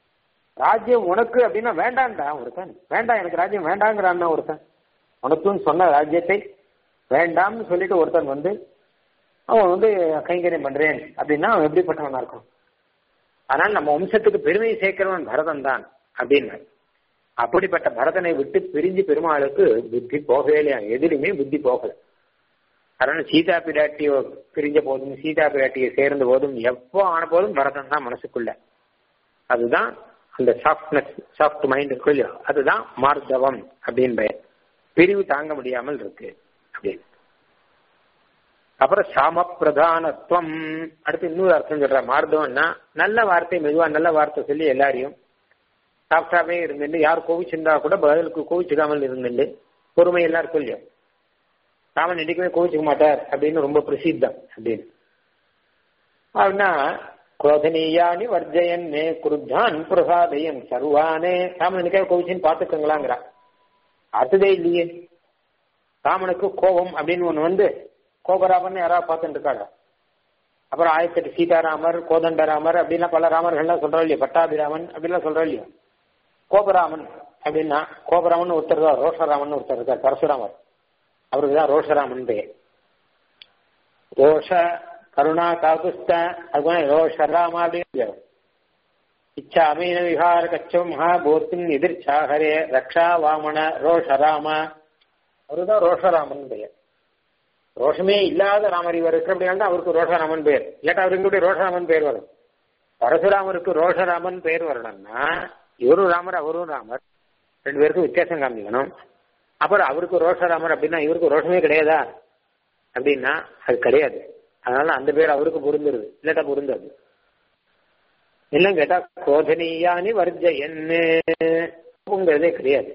Speaker 1: ராஜ்யம் உனக்கு அப்படின்னா வேண்டாம்டா ஒருத்தன் வேண்டாம் எனக்கு ராஜ்யம் வேண்டாங்கிறான் ஒருத்தன் உனக்குன்னு சொன்ன ராஜ்யத்தை வேண்டாம்னு சொல்லிட்டு ஒருத்தன் வந்து அவன் வந்து கைங்கரியம் பண்றேன் அப்படின்னா அவன் எப்படிப்பட்டவனா இருக்கும் அதனால நம்ம வம்சத்துக்கு பெருமையை சேர்க்கிறவன் பரதன் தான் அப்படின்னு அப்படிப்பட்ட பரதனை விட்டு பிரிஞ்சு பெருமாளுக்கு புத்தி போகவே இல்லையா எதிலுமே புத்தி போகல காரணம் சீதா பிராட்டியோ பிரிஞ்ச போதும் சீதா பிராட்டியை சேர்ந்த போதும் எப்போ ஆன போதும் பரதன் தான் மனசுக்குள்ள அதுதான் அந்த சாஃப்ட்னஸ் சாஃப்ட் மைண்ட் இருக்கு இல்லையோ அதுதான் மார்தவம் அப்படின்னு பெயர் பிரிவு தாங்க முடியாமல் இருக்கு அப்படின்னு அப்புறம் சாம பிரதானத்துவம் அடுத்து இன்னொரு அர்த்தம் சொல்ற மார்தவம்னா நல்ல வார்த்தை மெதுவா நல்ல வார்த்தை சொல்லி எல்லாரையும் சாஃப்டாவே இருந்துட்டு யார் கோவிச்சிருந்தா கூட பதிலுக்கு கோவிச்சிடாமல் இருந்துட்டு பொறுமை எல்லாருக்கும் இல்லையோ ராமன் என்னைக்குமே கோவிச்சுக்க மாட்டார் அப்படின்னு ரொம்ப பிரசித்தம் அப்படின்னு அப்படின்னா குரோதனீயானி வர்ஜயன்னே குருத்தான் பிரசாதயன் சர்வானே ராமன் என்னைக்காவது கோவிச்சுன்னு பாத்துக்கங்களாங்கிறா அடுத்ததே இல்லையே ராமனுக்கு கோபம் அப்படின்னு ஒண்ணு வந்து கோபராமன் யாராவது பார்த்துட்டு இருக்காங்க அப்புறம் ஆயிரத்தெட்டு சீதாராமர் கோதண்டராமர் அப்படின்லாம் பல ராமர்கள்லாம் சொல்றோம் இல்லையா பட்டாபிராமன் அப்படிலாம் சொல்றோம் இல்லையா கோபராமன் அப்படின்னா கோபராமன் ஒருத்தர் தான் ரோஷராமன் ஒருத்தர் இருக்கார் பரசுராமர் அவருக்கு தான் ரோஷராமன் பெயர் ரோஷ கருணா காகுஸ்த அது ரோஷராமா அப்படின்னு இச்சா அமீன விஹார கச்சம் மகாபூர்த்தின் எதிர்ச்சாகரே ரக்ஷா வாமன ரோஷராம அவருதான் ரோஷராமன் பெயர் ரோஷமே இல்லாத ராமர் இவர் இருக்கிற அப்படின்னா அவருக்கு ரோஷராமன் பெயர் இல்லாட்டா அவருக்கு கூட ரோஷராமன் பெயர் வரும் பரசுராமருக்கு ரோஷராமன் பெயர் வரணும்னா இவரும் ராமர் அவரும் ராமர் ரெண்டு பேருக்கும் வித்தியாசம் காமிக்கணும் அப்புறம் அவருக்கு ரோஷராமர் அப்படின்னா இவருக்கு ரோஷமே கிடையாதா அப்படின்னா அது கிடையாது அதனால அந்த பேர் அவருக்கு பொருந்துருது இல்லாட்டா பொருந்தாது இல்லைன்னு கேட்டா கோதனீயானி வர்ஜ என்னங்கிறதே கிடையாது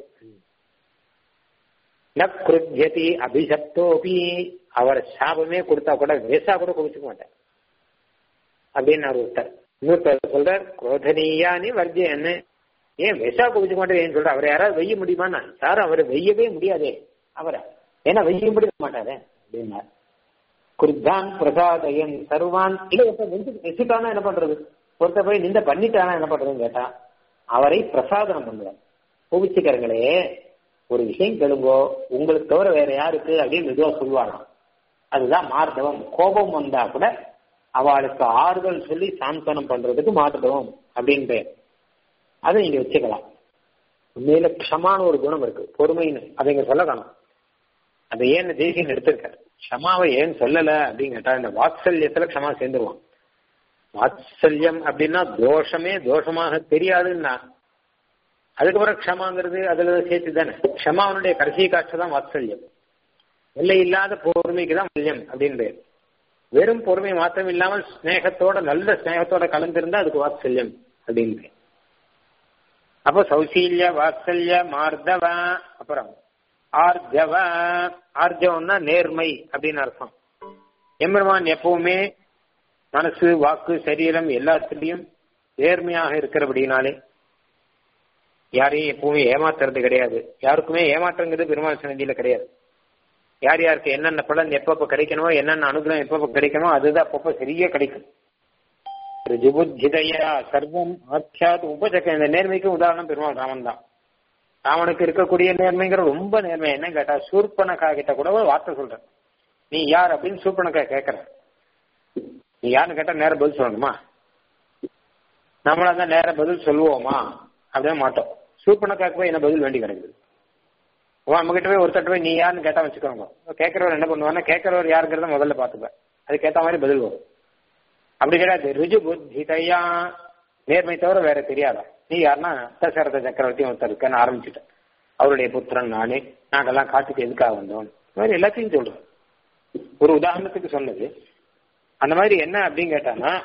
Speaker 1: ந குருஜதி அபிசப்தோபி அவர் சாபமே கொடுத்தா கூட வேசா கூட குடிச்சுக்க மாட்டார் அப்படின்னு அவர் ஒருத்தர் இன்னொருத்தர் சொல்றார் குரோதனீயானி வர்ஜயன்னு ஏன் விஷா குவிச்சுக்க மாட்டேன் ஏன் சொல்ற அவரை யாராவது வெய்ய முடியுமான்னா யாரும் அவரை வெய்யவே முடியாதே அவரை ஏன்னா வெய்ய முடிய மாட்டாரே அப்படின்னார் குருத்தான் பிரசாதயன் சர்வான் இல்ல இப்ப நெஞ்சு நெசிட்டானா என்ன பண்றது ஒருத்த போய் நிந்த பண்ணிட்டானா என்ன பண்றதுன்னு கேட்டா அவரை பிரசாதனம் பண்ணுவார் கோவிச்சுக்காரங்களே ஒரு விஷயம் கேளுங்கோ உங்களுக்கு தவிர வேற யாருக்கு அப்படின்னு மெதுவா சொல்லுவாராம் அதுதான் மார்தவம் கோபம் வந்தா கூட அவளுக்கு ஆறுதல் சொல்லி சாந்தனம் பண்றதுக்கு மார்தவம் அப்படின்னு பேர் அதை நீங்க வச்சுக்கலாம் உண்மையில க்ஷமான ஒரு குணம் இருக்கு பொறுமைன்னு அதை இங்க சொல்ல காணும் அதை ஏன் தேசியம் எடுத்திருக்காரு க்ஷமாவை ஏன் சொல்லல அப்படின்னு கேட்டா இந்த வாத்சல்யத்துல க்ஷமா சேர்ந்துருவான் வாத்சல்யம் அப்படின்னா தோஷமே தோஷமாக தெரியாதுன்னா அதுக்கப்புறம் க்ஷமாங்கிறது அதுல சேர்த்து தானே க்ஷமாவனுடைய கடைசி காட்சி தான் வாத்சல்யம் எல்லை இல்லாத பொறுமைக்கு தான் மல்யம் அப்படின்னு பேர் வெறும் பொறுமை மாத்திரம் இல்லாமல் ஸ்னேகத்தோட நல்ல ஸ்னேகத்தோட கலந்திருந்தா அதுக்கு வாத்சல்யம் அப்படின்னு பேர் அப்போ சௌசீல்ய வாத்சல்ய மார்தவ அப்புறம் ஆர்ஜவ ஆர்ஜவம்னா நேர்மை அப்படின்னு அர்த்தம் எம்பெருமான் எப்பவுமே மனசு வாக்கு சரீரம் எல்லாத்திலையும் நேர்மையாக இருக்கிறபடினாலே யாரையும் எப்பவுமே ஏமாத்துறது கிடையாது யாருக்குமே ஏமாற்றங்கிறது பெருமாள் சன்னதியில கிடையாது யார் யாருக்கு என்னென்ன பலன் எப்பப்ப கிடைக்கணுமோ என்னென்ன அனுகிரகம் எப்பப்ப கிடைக்கணுமோ அதுதான் அப்பப்ப சரியா கிடைக்கும் ரிஜுபுத்திதயா சர்வம் ஆட்சியாது உபசக்க இந்த நேர்மைக்கு உதாரணம் பெருமாள் ராமன் தான் ராமனுக்கு இருக்கக்கூடிய நேர்மைங்கிற ரொம்ப நேர்மை என்ன கேட்டா சூர்பனக்கா கிட்ட கூட ஒரு வார்த்தை சொல்றேன் நீ யார் அப்படின்னு சூர்பனக்கா கேட்கற நீ யாருன்னு கேட்டா நேரம் பதில் சொல்லணுமா நம்மளா தான் நேரம் பதில் சொல்லுவோமா அப்படியே மாட்டோம் சூர்பனக்காக்கு போய் என்ன பதில் வேண்டி கிடக்குது உன் நம்ம கிட்ட போய் ஒருத்தட்ட போய் நீ யாருன்னு கேட்டா வச்சுக்கோங்க கேட்கறவர் என்ன பண்ணுவான்னா கேட்கறவர் யாருங்கிறத முதல்ல பாத்துப்பேன் அதுக்கேத்த மாதிரி பதில் வரும் அப்படி கிடையாது ருஜு புத்திதையா நேர்மை தவிர வேற தெரியாதா நீ யாருன்னா தசரத சக்கரவர்த்தி ஒருத்தர் இருக்கன்னு ஆரம்பிச்சுட்டேன் அவருடைய புத்திரன் நானே நாங்கெல்லாம் காட்டுக்கு எதுக்காக வந்தோம் இந்த மாதிரி எல்லாத்தையும் சொல்றேன் ஒரு உதாரணத்துக்கு சொன்னது அந்த மாதிரி என்ன அப்படின்னு கேட்டானா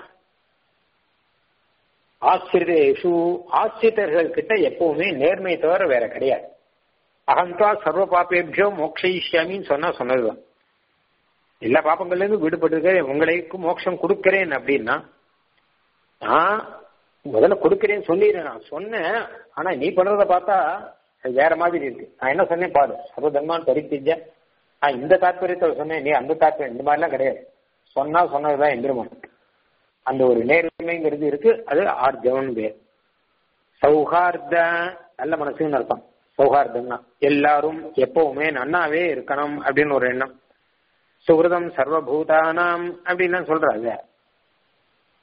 Speaker 1: ஆசிரியேஷு ஆசிரியர்கள் கிட்ட எப்பவுமே நேர்மை தவிர வேற கிடையாது அகந்தா சர்வ பாப்பேபியோ மோக்ஷயிஷ்யாமின்னு சொன்னா சொன்னதுதான் எல்லா பாப்பங்கள்ல இருந்து விடுபட்டு உங்களுக்கு மோட்சம் கொடுக்கிறேன் அப்படின்னா நான் முதல்ல கொடுக்கிறேன்னு சொல்லிடுறேன் நான் சொன்னேன் ஆனா நீ பண்றத பார்த்தா அது வேற மாதிரி இருக்கு நான் என்ன சொன்னேன் பாரு சர்வதர்மான் பரித்திஜ நான் இந்த தாற்பயத்தை சொன்னேன் நீ அந்த தாற்பயம் இந்த மாதிரிலாம் கிடையாது சொன்னா சொன்னதுதான் எந்திரமான் அந்த ஒரு நேர்மைங்கிறது இருக்கு அது ஆர்ஜவன் பேர் சௌஹார்த நல்ல மனசுன்னு அர்த்தம் சௌஹார்தம்னா எல்லாரும் எப்பவுமே நன்னாவே இருக்கணும் அப்படின்னு ஒரு எண்ணம் சுகிருதம் சர்வபூதானாம் அப்படின்னு சொல்றாங்க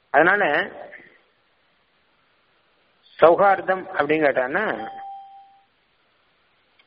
Speaker 1: அதனால சௌஹார்தம் அப்படின்னு கேட்டான்னா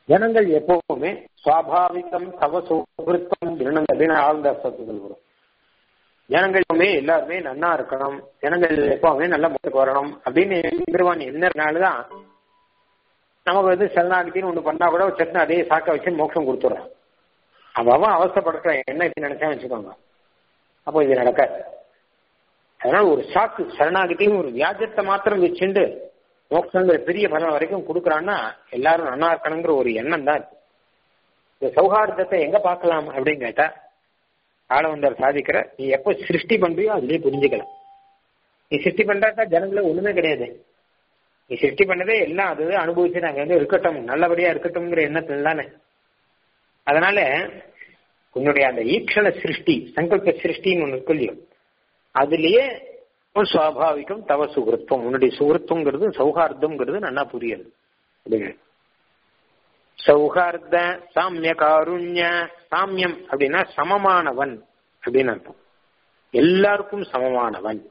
Speaker 1: ஜனங்கள் எப்பவுமே சுவாபாவிகம் தவ சுகிருத்தம் அப்படின்னு ஆழ்ந்த அர்த்தத்துகள் வரும் ஜனங்கள் எப்பவுமே எல்லாருமே நன்னா இருக்கணும் ஜனங்கள் எப்பவுமே நல்ல முறைக்கு வரணும் அப்படின்னு பெருமான் என்னனாலதான் நமக்கு வந்து சரணாகத்தின்னு ஒண்ணு பண்ணா கூட சட்னு அதே சாக்க வச்சு மோட்சம் கொடுத்துட்றான் அவன் அவஸ்தப்படுற என்ன இது நினைச்சா வச்சுக்கோங்க அப்போ இது நடக்காது அதனால ஒரு சாக்கு சரணாகத்தையும் ஒரு வியாஜத்தை மாத்திரம் வச்சுண்டு மோட்சங்கிற பெரிய பலன் வரைக்கும் கொடுக்குறான்னா எல்லாரும் நன்னா இருக்கணுங்கிற ஒரு எண்ணம் தான் இருக்கு இந்த சௌஹார்தத்தை எங்க பார்க்கலாம் அப்படின்னு கேட்டா ஆளவந்தார் சாதிக்கிற நீ எப்போ சிருஷ்டி பண்றியோ அதுலயே புரிஞ்சுக்கலாம் நீ சிருஷ்டி பண்றாக்கா ஜனங்கள ஒண்ணுமே கிடையாது நீ சிருஷ்டி பண்ணதே எல்லாம் அது அனுபவிச்சு நாங்க வந்து இருக்கட்டும் நல்லபடியா இருக்கட்டும்ங்கிற எண்ணத்துல தானே அதனால உன்னுடைய அந்த ஈக்ஷண சிருஷ்டி சங்கல்ப சிருஷ்டின்னு ஒண்ணு இருக்கு இல்லையோ அதுலயே ஒரு சுவாபாவிகம் தவ சுகிருத்தம் உன்னுடைய சுகிருத்தங்கிறது சௌஹார்தம்ங்கிறது நல்லா புரியுது அப்படிங்க சௌஹார்த சாமிய காருண்ய சாமியம் அப்படின்னா சமமானவன் அப்படின்னு அர்த்தம் எல்லாருக்கும் சமமானவன்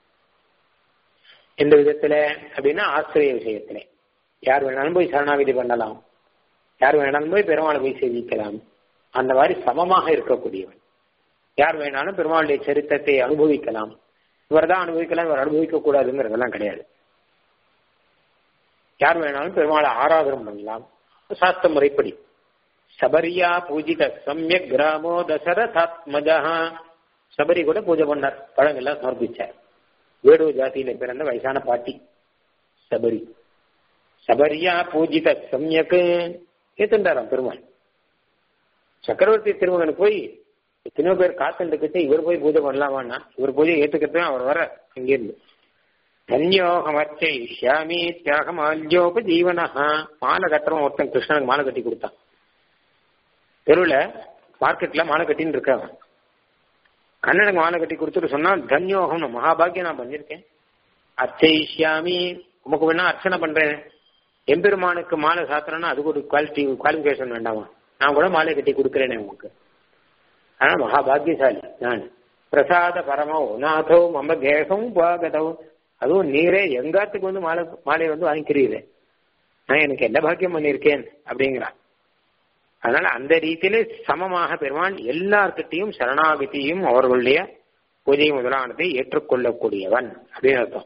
Speaker 1: எந்த விதத்துல அப்படின்னா ஆசிரிய விஷயத்துல யார் வேணாலும் போய் சரணாகதி பண்ணலாம் யார் வேணாலும் போய் பெருமாளை போய் சேவிக்கலாம் அந்த மாதிரி சமமாக இருக்கக்கூடியவன் யார் வேணாலும் பெருமாளுடைய சரித்திரத்தை அனுபவிக்கலாம் இவர் தான் அனுபவிக்கலாம் இவர் அனுபவிக்க கூடாதுங்கிறதெல்லாம் கிடையாது யார் வேணாலும் பெருமாளை ஆராதனம் பண்ணலாம் சாஸ்திர முறைப்படி சபரியா பூஜித சமயக் கிராமோ தசரதாத்மஜா சபரி கூட பூஜை பண்ணார் பழங்கள்லாம் சமர்ப்பிச்சார் வேடுவ ஜாதியில பிறந்த வயசான பாட்டி சபரி சபரியா பூஜித சமயக்கு ஏத்துண்டாராம் பெருமாள் சக்கரவர்த்தி திருமகனுக்கு போய் எத்தனையோ பேர் காத்துட்டு இவர் போய் பூஜை பண்ணலாமான்னா இவர் பூஜை ஏத்துக்கிறது அவர் வர அங்கிருந்து தன்யோகமர்ச்சை ஷியாமி தியாகமால்யோப ஜீவனஹா மாலை கட்டுறவன் ஒருத்தன் கிருஷ்ணனுக்கு மாலை கட்டி கொடுத்தான் தெருவில் மார்க்கெட்ல மாலை கட்டின்னு இருக்காங்க கண்ணனுக்கு மாலை கட்டி கொடுத்துட்டு சொன்னா தன்யோகம் மகாபாகியம் நான் பண்ணிருக்கேன் அர்ச்சயிஷ்யாமி உமக்கு வேணா அர்ச்சனை பண்றேன் எம்பெருமானுக்கு மாலை சாத்திரம்னா அதுக்கு ஒரு குவாலிட்டி குவாலிஃபிகேஷன் வேண்டாமா நான் கூட மாலை கட்டி கொடுக்குறேனே உங்களுக்கு ஆனா மகாபாகியசாலி நான் பிரசாத பரமோ நாதோ மம கேகம் பாகதோ அதுவும் நீரே எங்காத்துக்கு வந்து மாலை மாலையை வந்து வாங்கிக்கிறீரே நான் எனக்கு என்ன பாக்கியம் பண்ணியிருக்கேன் அப்படிங்கிறான் அதனால அந்த ரீதியிலே சமமாக பெருமான் எல்லார்கிட்டையும் சரணாகதியும் அவர்களுடைய பூஜை முதலானதை ஏற்றுக்கொள்ளக்கூடியவன் அப்படின்னு அர்த்தம்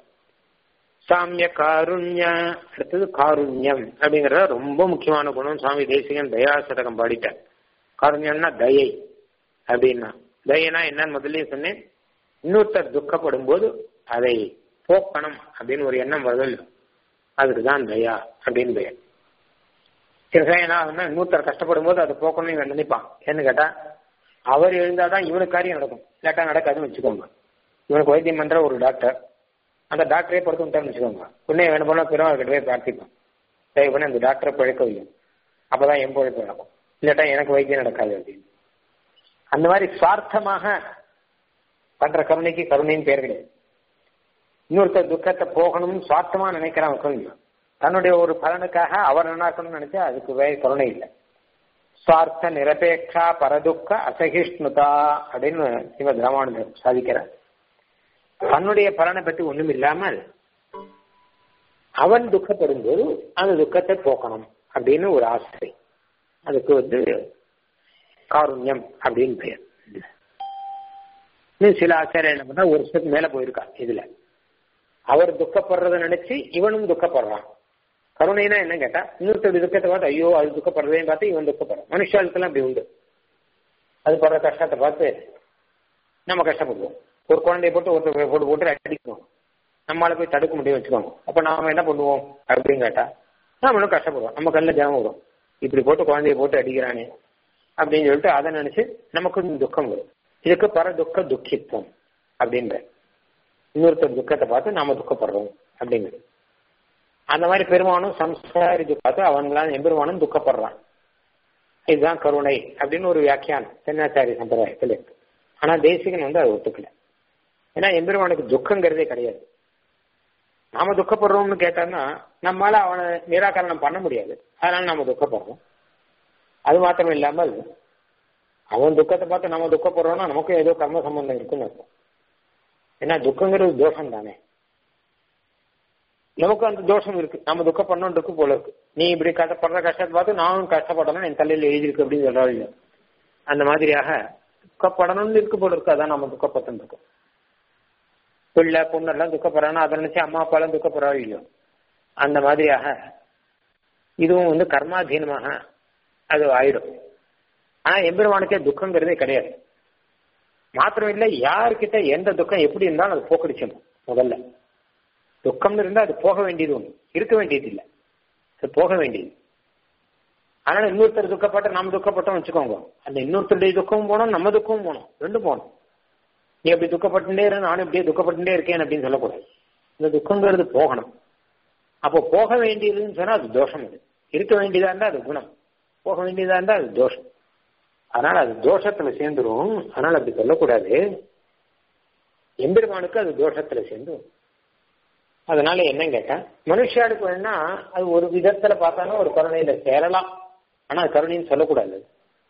Speaker 1: சாமிய காருண்ய அடுத்தது காருண்யம் அப்படிங்கறத ரொம்ப முக்கியமான குணம் சுவாமி தேசிகன் தயாசதகம் பாடிட்டார் காருண்யம்னா தயை அப்படின்னா தயனா என்னன்னு முதல்ல சொன்னேன் இன்னொருத்தர் துக்கப்படும் போது அதை போக்கணும் அப்படின்னு ஒரு எண்ணம் வருதல் அதுக்கு தான் தயா அப்படின்னு பெயர் சில சமயம் என்ன ஆகும்னா இன்னொருத்தர் கஷ்டப்படும் போது அதை போக்கணும்னு இவன் நினைப்பான் ஏன்னு கேட்டா அவர் எழுந்தாதான் இவனுக்கு காரியம் நடக்கும் இல்லாட்டா நடக்காதுன்னு வச்சுக்கோங்க இவனுக்கு வைத்தியம் பண்ற ஒரு டாக்டர் அந்த டாக்டரே படுத்து விட்டான்னு வச்சுக்கோங்க உடனே வேணும் போனா பெருமாள் கிட்ட போய் பிரார்த்திப்பான் தயவு பண்ணி அந்த டாக்டரை பழக்க வையும் அப்பதான் என் பொழைப்பு நடக்கும் இல்லாட்டா எனக்கு வைத்தியம் நடக்காது அப்படின்னு அந்த மாதிரி சுவார்த்தமாக பண்ற கருணைக்கு கருணைன்னு பேர் கிடையாது இன்னொருத்தர் துக்கத்தை போகணும்னு சுவார்த்தமா நினைக்கிறான் கொஞ்சம் தன்னுடைய ஒரு பலனுக்காக அவர் நன்னாக்கணும்னு நினைச்சா அதுக்கு வே கருணை இல்லை சுவார்த்த நிரபேட்சா பரதுக்க அசகிஷ்ணுதா அப்படின்னு சிவ ராமானுஜர் சாதிக்கிறார் தன்னுடைய பலனை பற்றி ஒண்ணும் இல்லாமல் அவன் துக்கப்படும் போது அந்த துக்கத்தை போக்கணும் அப்படின்னு ஒரு ஆசை அதுக்கு வந்து காருண்யம் அப்படின்னு பெயர் இன்னும் சில ஆச்சாரிய என்ன பண்ணா ஒரு ஸ்டெப் மேல போயிருக்கா இதுல அவர் துக்கப்படுறத நினைச்சு இவனும் துக்கப்படுறான் கருணைனா என்ன கேட்டா இன்னொருத்தர் துக்கத்தை பார்த்து ஐயோ அது துக்கப்படுறதையும் பார்த்து இவன் துக்கப்படுறான் மனுஷாளுக்கெல்லாம் அப்படி உண்டு அது படுற கஷ்டத்தை பார்த்து நம்ம கஷ்டப்படுவோம் ஒரு குழந்தைய போட்டு ஒருத்தர் போட்டு போட்டு அடிக்கணும் நம்மளால போய் தடுக்க முடியும் வச்சுக்கோங்க அப்ப நாம என்ன பண்ணுவோம் அப்படின்னு கேட்டா நம்மளும் கஷ்டப்படுவோம் நம்ம கண்ணில் ஜனம் வரும் இப்படி போட்டு குழந்தைய போட்டு அடிக்கிறானே அப்படின்னு சொல்லிட்டு அதை நினைச்சு நமக்கு துக்கம் வரும் இதுக்கு பர துக்க துக்கித்துவம் அப்படின்ற இன்னொருத்தர் துக்கத்தை பார்த்து நாம துக்கப்படுறோம் அப்படிங்கிறது அந்த மாதிரி பெருமானும் சம்சாரி பார்த்து அவங்களாம் எம்பெருமானும் துக்கப்படுறான் இதுதான் கருணை அப்படின்னு ஒரு வியாக்கியானம் தென்னாச்சாரி சம்பிரதாயத்தில் இருக்கு ஆனா தேசிகன் வந்து அதை ஒத்துக்கல ஏன்னா எம்பெருமானுக்கு துக்கங்கிறதே கிடையாது நாம துக்கப்படுறோம்னு கேட்டான்னா நம்மளால அவனை நிராகரணம் பண்ண முடியாது அதனால நாம துக்கப்படுறோம் அது மாத்திரம் இல்லாமல் அவன் துக்கத்தை பார்த்து நம்ம துக்கப்படுறோம்னா நமக்கும் ஏதோ கர்ம சம்பந்தம் இருக்குன்னு இருக்கும் ஏன்னா துக்கங்கிறது தோஷம் தானே நமக்கு அந்த தோஷம் இருக்கு நம்ம துக்கப்படணும் இருக்கு போல இருக்கு நீ இப்படி கஷ்டப்படுற கஷ்டத்தை பார்த்து நானும் கஷ்டப்படணும் என் தலையில எழுதியிருக்கு அப்படின்னு சொல்றாள் இல்லையா அந்த மாதிரியாக துக்கப்படணும்னு இருக்கு போல இருக்கு அதான் நம்ம துக்கப்பட்டு இருக்கோம் பிள்ளை பொண்ணெல்லாம் துக்கப்படுறான்னா அதை நினைச்சு அம்மா அப்பா எல்லாம் துக்கப்படுறாள் இல்லையோ அந்த மாதிரியாக இதுவும் வந்து கர்மாதீனமாக அது ஆயிடும் ஆனா எம்பெருமானுக்கே துக்கங்கிறதே கிடையாது மாத்திரம் இல்லை யாருக்கிட்ட எந்த துக்கம் எப்படி இருந்தாலும் அது போக்கடிச்சிடும் முதல்ல துக்கம்னு இருந்தா அது போக வேண்டியது ஒண்ணு இருக்க வேண்டியது இல்லை அது போக வேண்டியது அதனால இன்னொருத்தர் துக்கப்பட்ட நம்ம துக்கப்பட்டோம் வச்சுக்கோங்க அந்த இன்னொருத்தருடைய துக்கமும் போனோம் நம்ம துக்கமும் போனோம் ரெண்டும் போனோம் நீ அப்படி துக்கப்பட்டுட்டே இரு நானும் இப்படியே துக்கப்பட்டுட்டே இருக்கேன் அப்படின்னு சொல்லக்கூடாது இந்த துக்கங்கிறது போகணும் அப்போ போக வேண்டியதுன்னு சொன்னா அது தோஷம் இது இருக்க வேண்டியதா இருந்தா அது குணம் போக வேண்டியதா இருந்தா அது தோஷம் அதனால அது தோஷத்துல சேர்ந்துரும் அதனால அப்படி சொல்லக்கூடாது எம்பெருமானுக்கு அது தோஷத்துல சேர்ந்துரும் அதனால என்ன கேட்டா மனுஷாளுக்கு வேணா அது ஒரு விதத்துல பார்த்தாலும் ஒரு கருணையில சேரலாம் ஆனா அது கருணைன்னு சொல்லக்கூடாது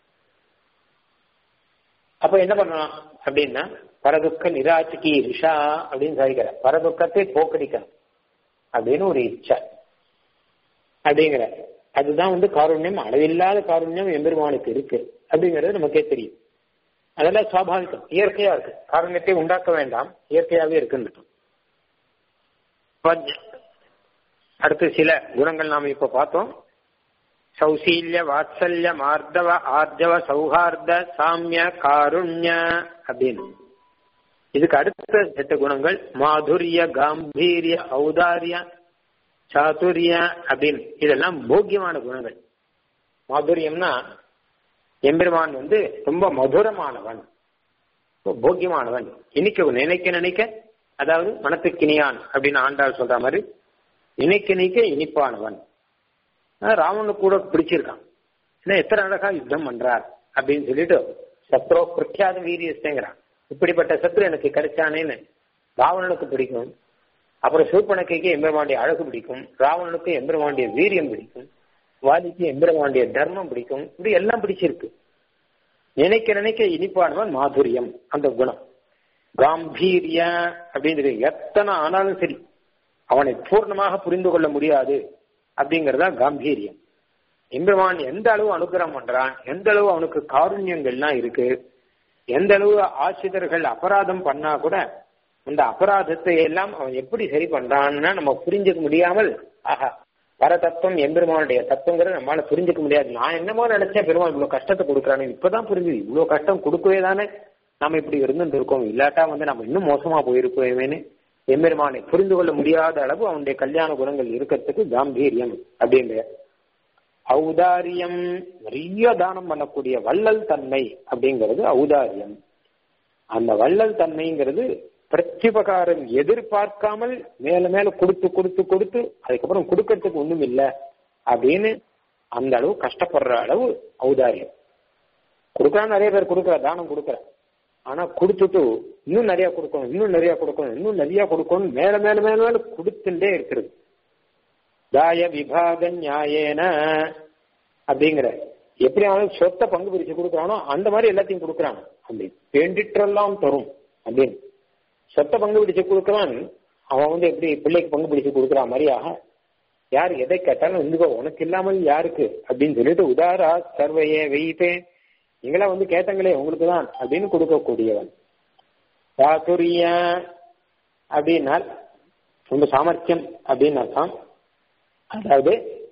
Speaker 1: அப்ப என்ன பண்ணலாம் அப்படின்னா பரதுக்க நிராட்சிக்கு ரிஷா அப்படின்னு சாதிக்கிற பரதுக்கத்தை போக்கடிக்கணும் அப்படின்னு ஒரு இச்சை அப்படிங்கிற அதுதான் வந்து காருண்யம் அளவில்லாத காருண்யம் எம்பெருமானுக்கு இருக்கு அப்படிங்கிறது நமக்கே தெரியும் அதெல்லாம் சுவாபாவிகம் இயற்கையா இருக்கு காருண்யத்தை உண்டாக்க வேண்டாம் இயற்கையாவே இருக்குன்னு அடுத்து சில குணங்கள் நாம இப்ப பார்த்தோம் சௌசீல்ய வாத்சல்ய மார்தவ ஆர்ஜவ சௌஹார்த சாமிய காருண்ய அப்படின்னு இதுக்கு அடுத்த செட்ட குணங்கள் மாதுரிய காம்பீரிய ஔதாரிய சாதுரிய அப்படின்னு இதெல்லாம் போக்கியமான குணங்கள் மாதுரியம்னா எம்பெருமான் வந்து ரொம்ப மதுரமானவன் போக்கியமானவன் இனிக்க நினைக்க நினைக்க அதாவது மனத்துக்கினியான் அப்படின்னு ஆண்டாள் சொல்ற மாதிரி நினைக்க நினைக்க இனிப்பானவன் ராவனுக்கு கூட பிடிச்சிருக்கான் ஏன்னா எத்தனை அழகா யுத்தம் பண்றார் அப்படின்னு சொல்லிட்டு சத்ரோ பிரக்யாத வீரியஸ்தேங்கிறான் இப்படிப்பட்ட சத்ரு எனக்கு கிடைச்சானேன்னு ராவணனுக்கு பிடிக்கும் அப்புறம் சூர்பனக்கைக்கு எம்பெருமாண்டிய அழகு பிடிக்கும் ராவணனுக்கு எம்பெருமாண்டிய வீரியம் பிடிக்கும் வாதிக்கு எம்பெருமாண்டிய தர்மம் பிடிக்கும் இப்படி எல்லாம் பிடிச்சிருக்கு நினைக்க நினைக்க இனிப்பானவன் மாதுரியம் அந்த குணம் காம்பீரிய அப்படின்றது எத்தனை ஆனாலும் சரி அவனை பூர்ணமாக புரிந்து கொள்ள முடியாது அப்படிங்கறதா காம்பீரியம் எம்பெருமான் எந்த அளவு அனுகிரகம் பண்றான் எந்த அளவு அவனுக்கு காருண்யங்கள்லாம் இருக்கு எந்த அளவு ஆசிரியர்கள் அபராதம் பண்ணா கூட அந்த அபராதத்தை எல்லாம் அவன் எப்படி சரி பண்றான்னா நம்ம புரிஞ்சுக்க முடியாமல் ஆஹா பரதத்துவம் எம்பெருமானுடைய தத்துவங்கிறத நம்மளால புரிஞ்சுக்க முடியாது நான் என்னமோ நினைச்சேன் பெருமாள் இவ்வளவு கஷ்டத்தை கொடுக்குறானு இப்பதான் புரிஞ்சுது இவ்வளவு கஷ்டம் கொடுக்கவே தானே நம்ம இப்படி இருந்துட்டு இருக்கோம் இல்லாட்டா வந்து நம்ம இன்னும் மோசமா போயிருப்போமேனு எம்பெருமானை புரிந்து கொள்ள முடியாத அளவு அவனுடைய கல்யாண குணங்கள் இருக்கிறதுக்கு காம்பீரியம் அப்படின்ற ஔதாரியம் நிறைய தானம் பண்ணக்கூடிய வள்ளல் தன்மை அப்படிங்கிறது ஔதாரியம் அந்த வள்ளல் தன்மைங்கிறது பிரத்யுபகாரம் எதிர்பார்க்காமல் மேல மேல கொடுத்து கொடுத்து கொடுத்து அதுக்கப்புறம் கொடுக்கறதுக்கு ஒண்ணும் இல்லை அப்படின்னு அந்த அளவு கஷ்டப்படுற அளவு ஔதாரியம் கொடுக்கறான் நிறைய பேர் கொடுக்குற தானம் கொடுக்குற ஆனா கொடுத்துட்டு இன்னும் நிறைய கொடுக்கணும் இன்னும் நிறைய கொடுக்கணும் இன்னும் நிறைய கொடுக்கணும் மேல மேல மேல மேல கொடுத்துட்டே இருக்கிறது தாய விபாக நியாயேன அப்படிங்கிற எப்படி அவன் சொத்தை பங்கு பிரிச்சு கொடுக்குறானோ அந்த மாதிரி எல்லாத்தையும் கொடுக்குறான் அப்படி வேண்டிற்றெல்லாம் தரும் அப்படின்னு சொத்தை பங்கு பிடிச்சு கொடுக்குறான் அவன் வந்து எப்படி பிள்ளைக்கு பங்கு பிடிச்சு கொடுக்குற மாதிரியாக யார் எதை கேட்டாலும் இருந்துக்கோ உனக்கு இல்லாமல் யாருக்கு அப்படின்னு சொல்லிட்டு உதாரா சர்வையே வெயிப்பேன் நீங்களாம் வந்து கேட்டங்களே உங்களுக்கு தான் அப்படின்னு கொடுக்கக்கூடியவன் சாதுரிய அப்படின்னா ரொம்ப சாமர்த்தியம் அப்படின்னு அர்த்தம் அதாவது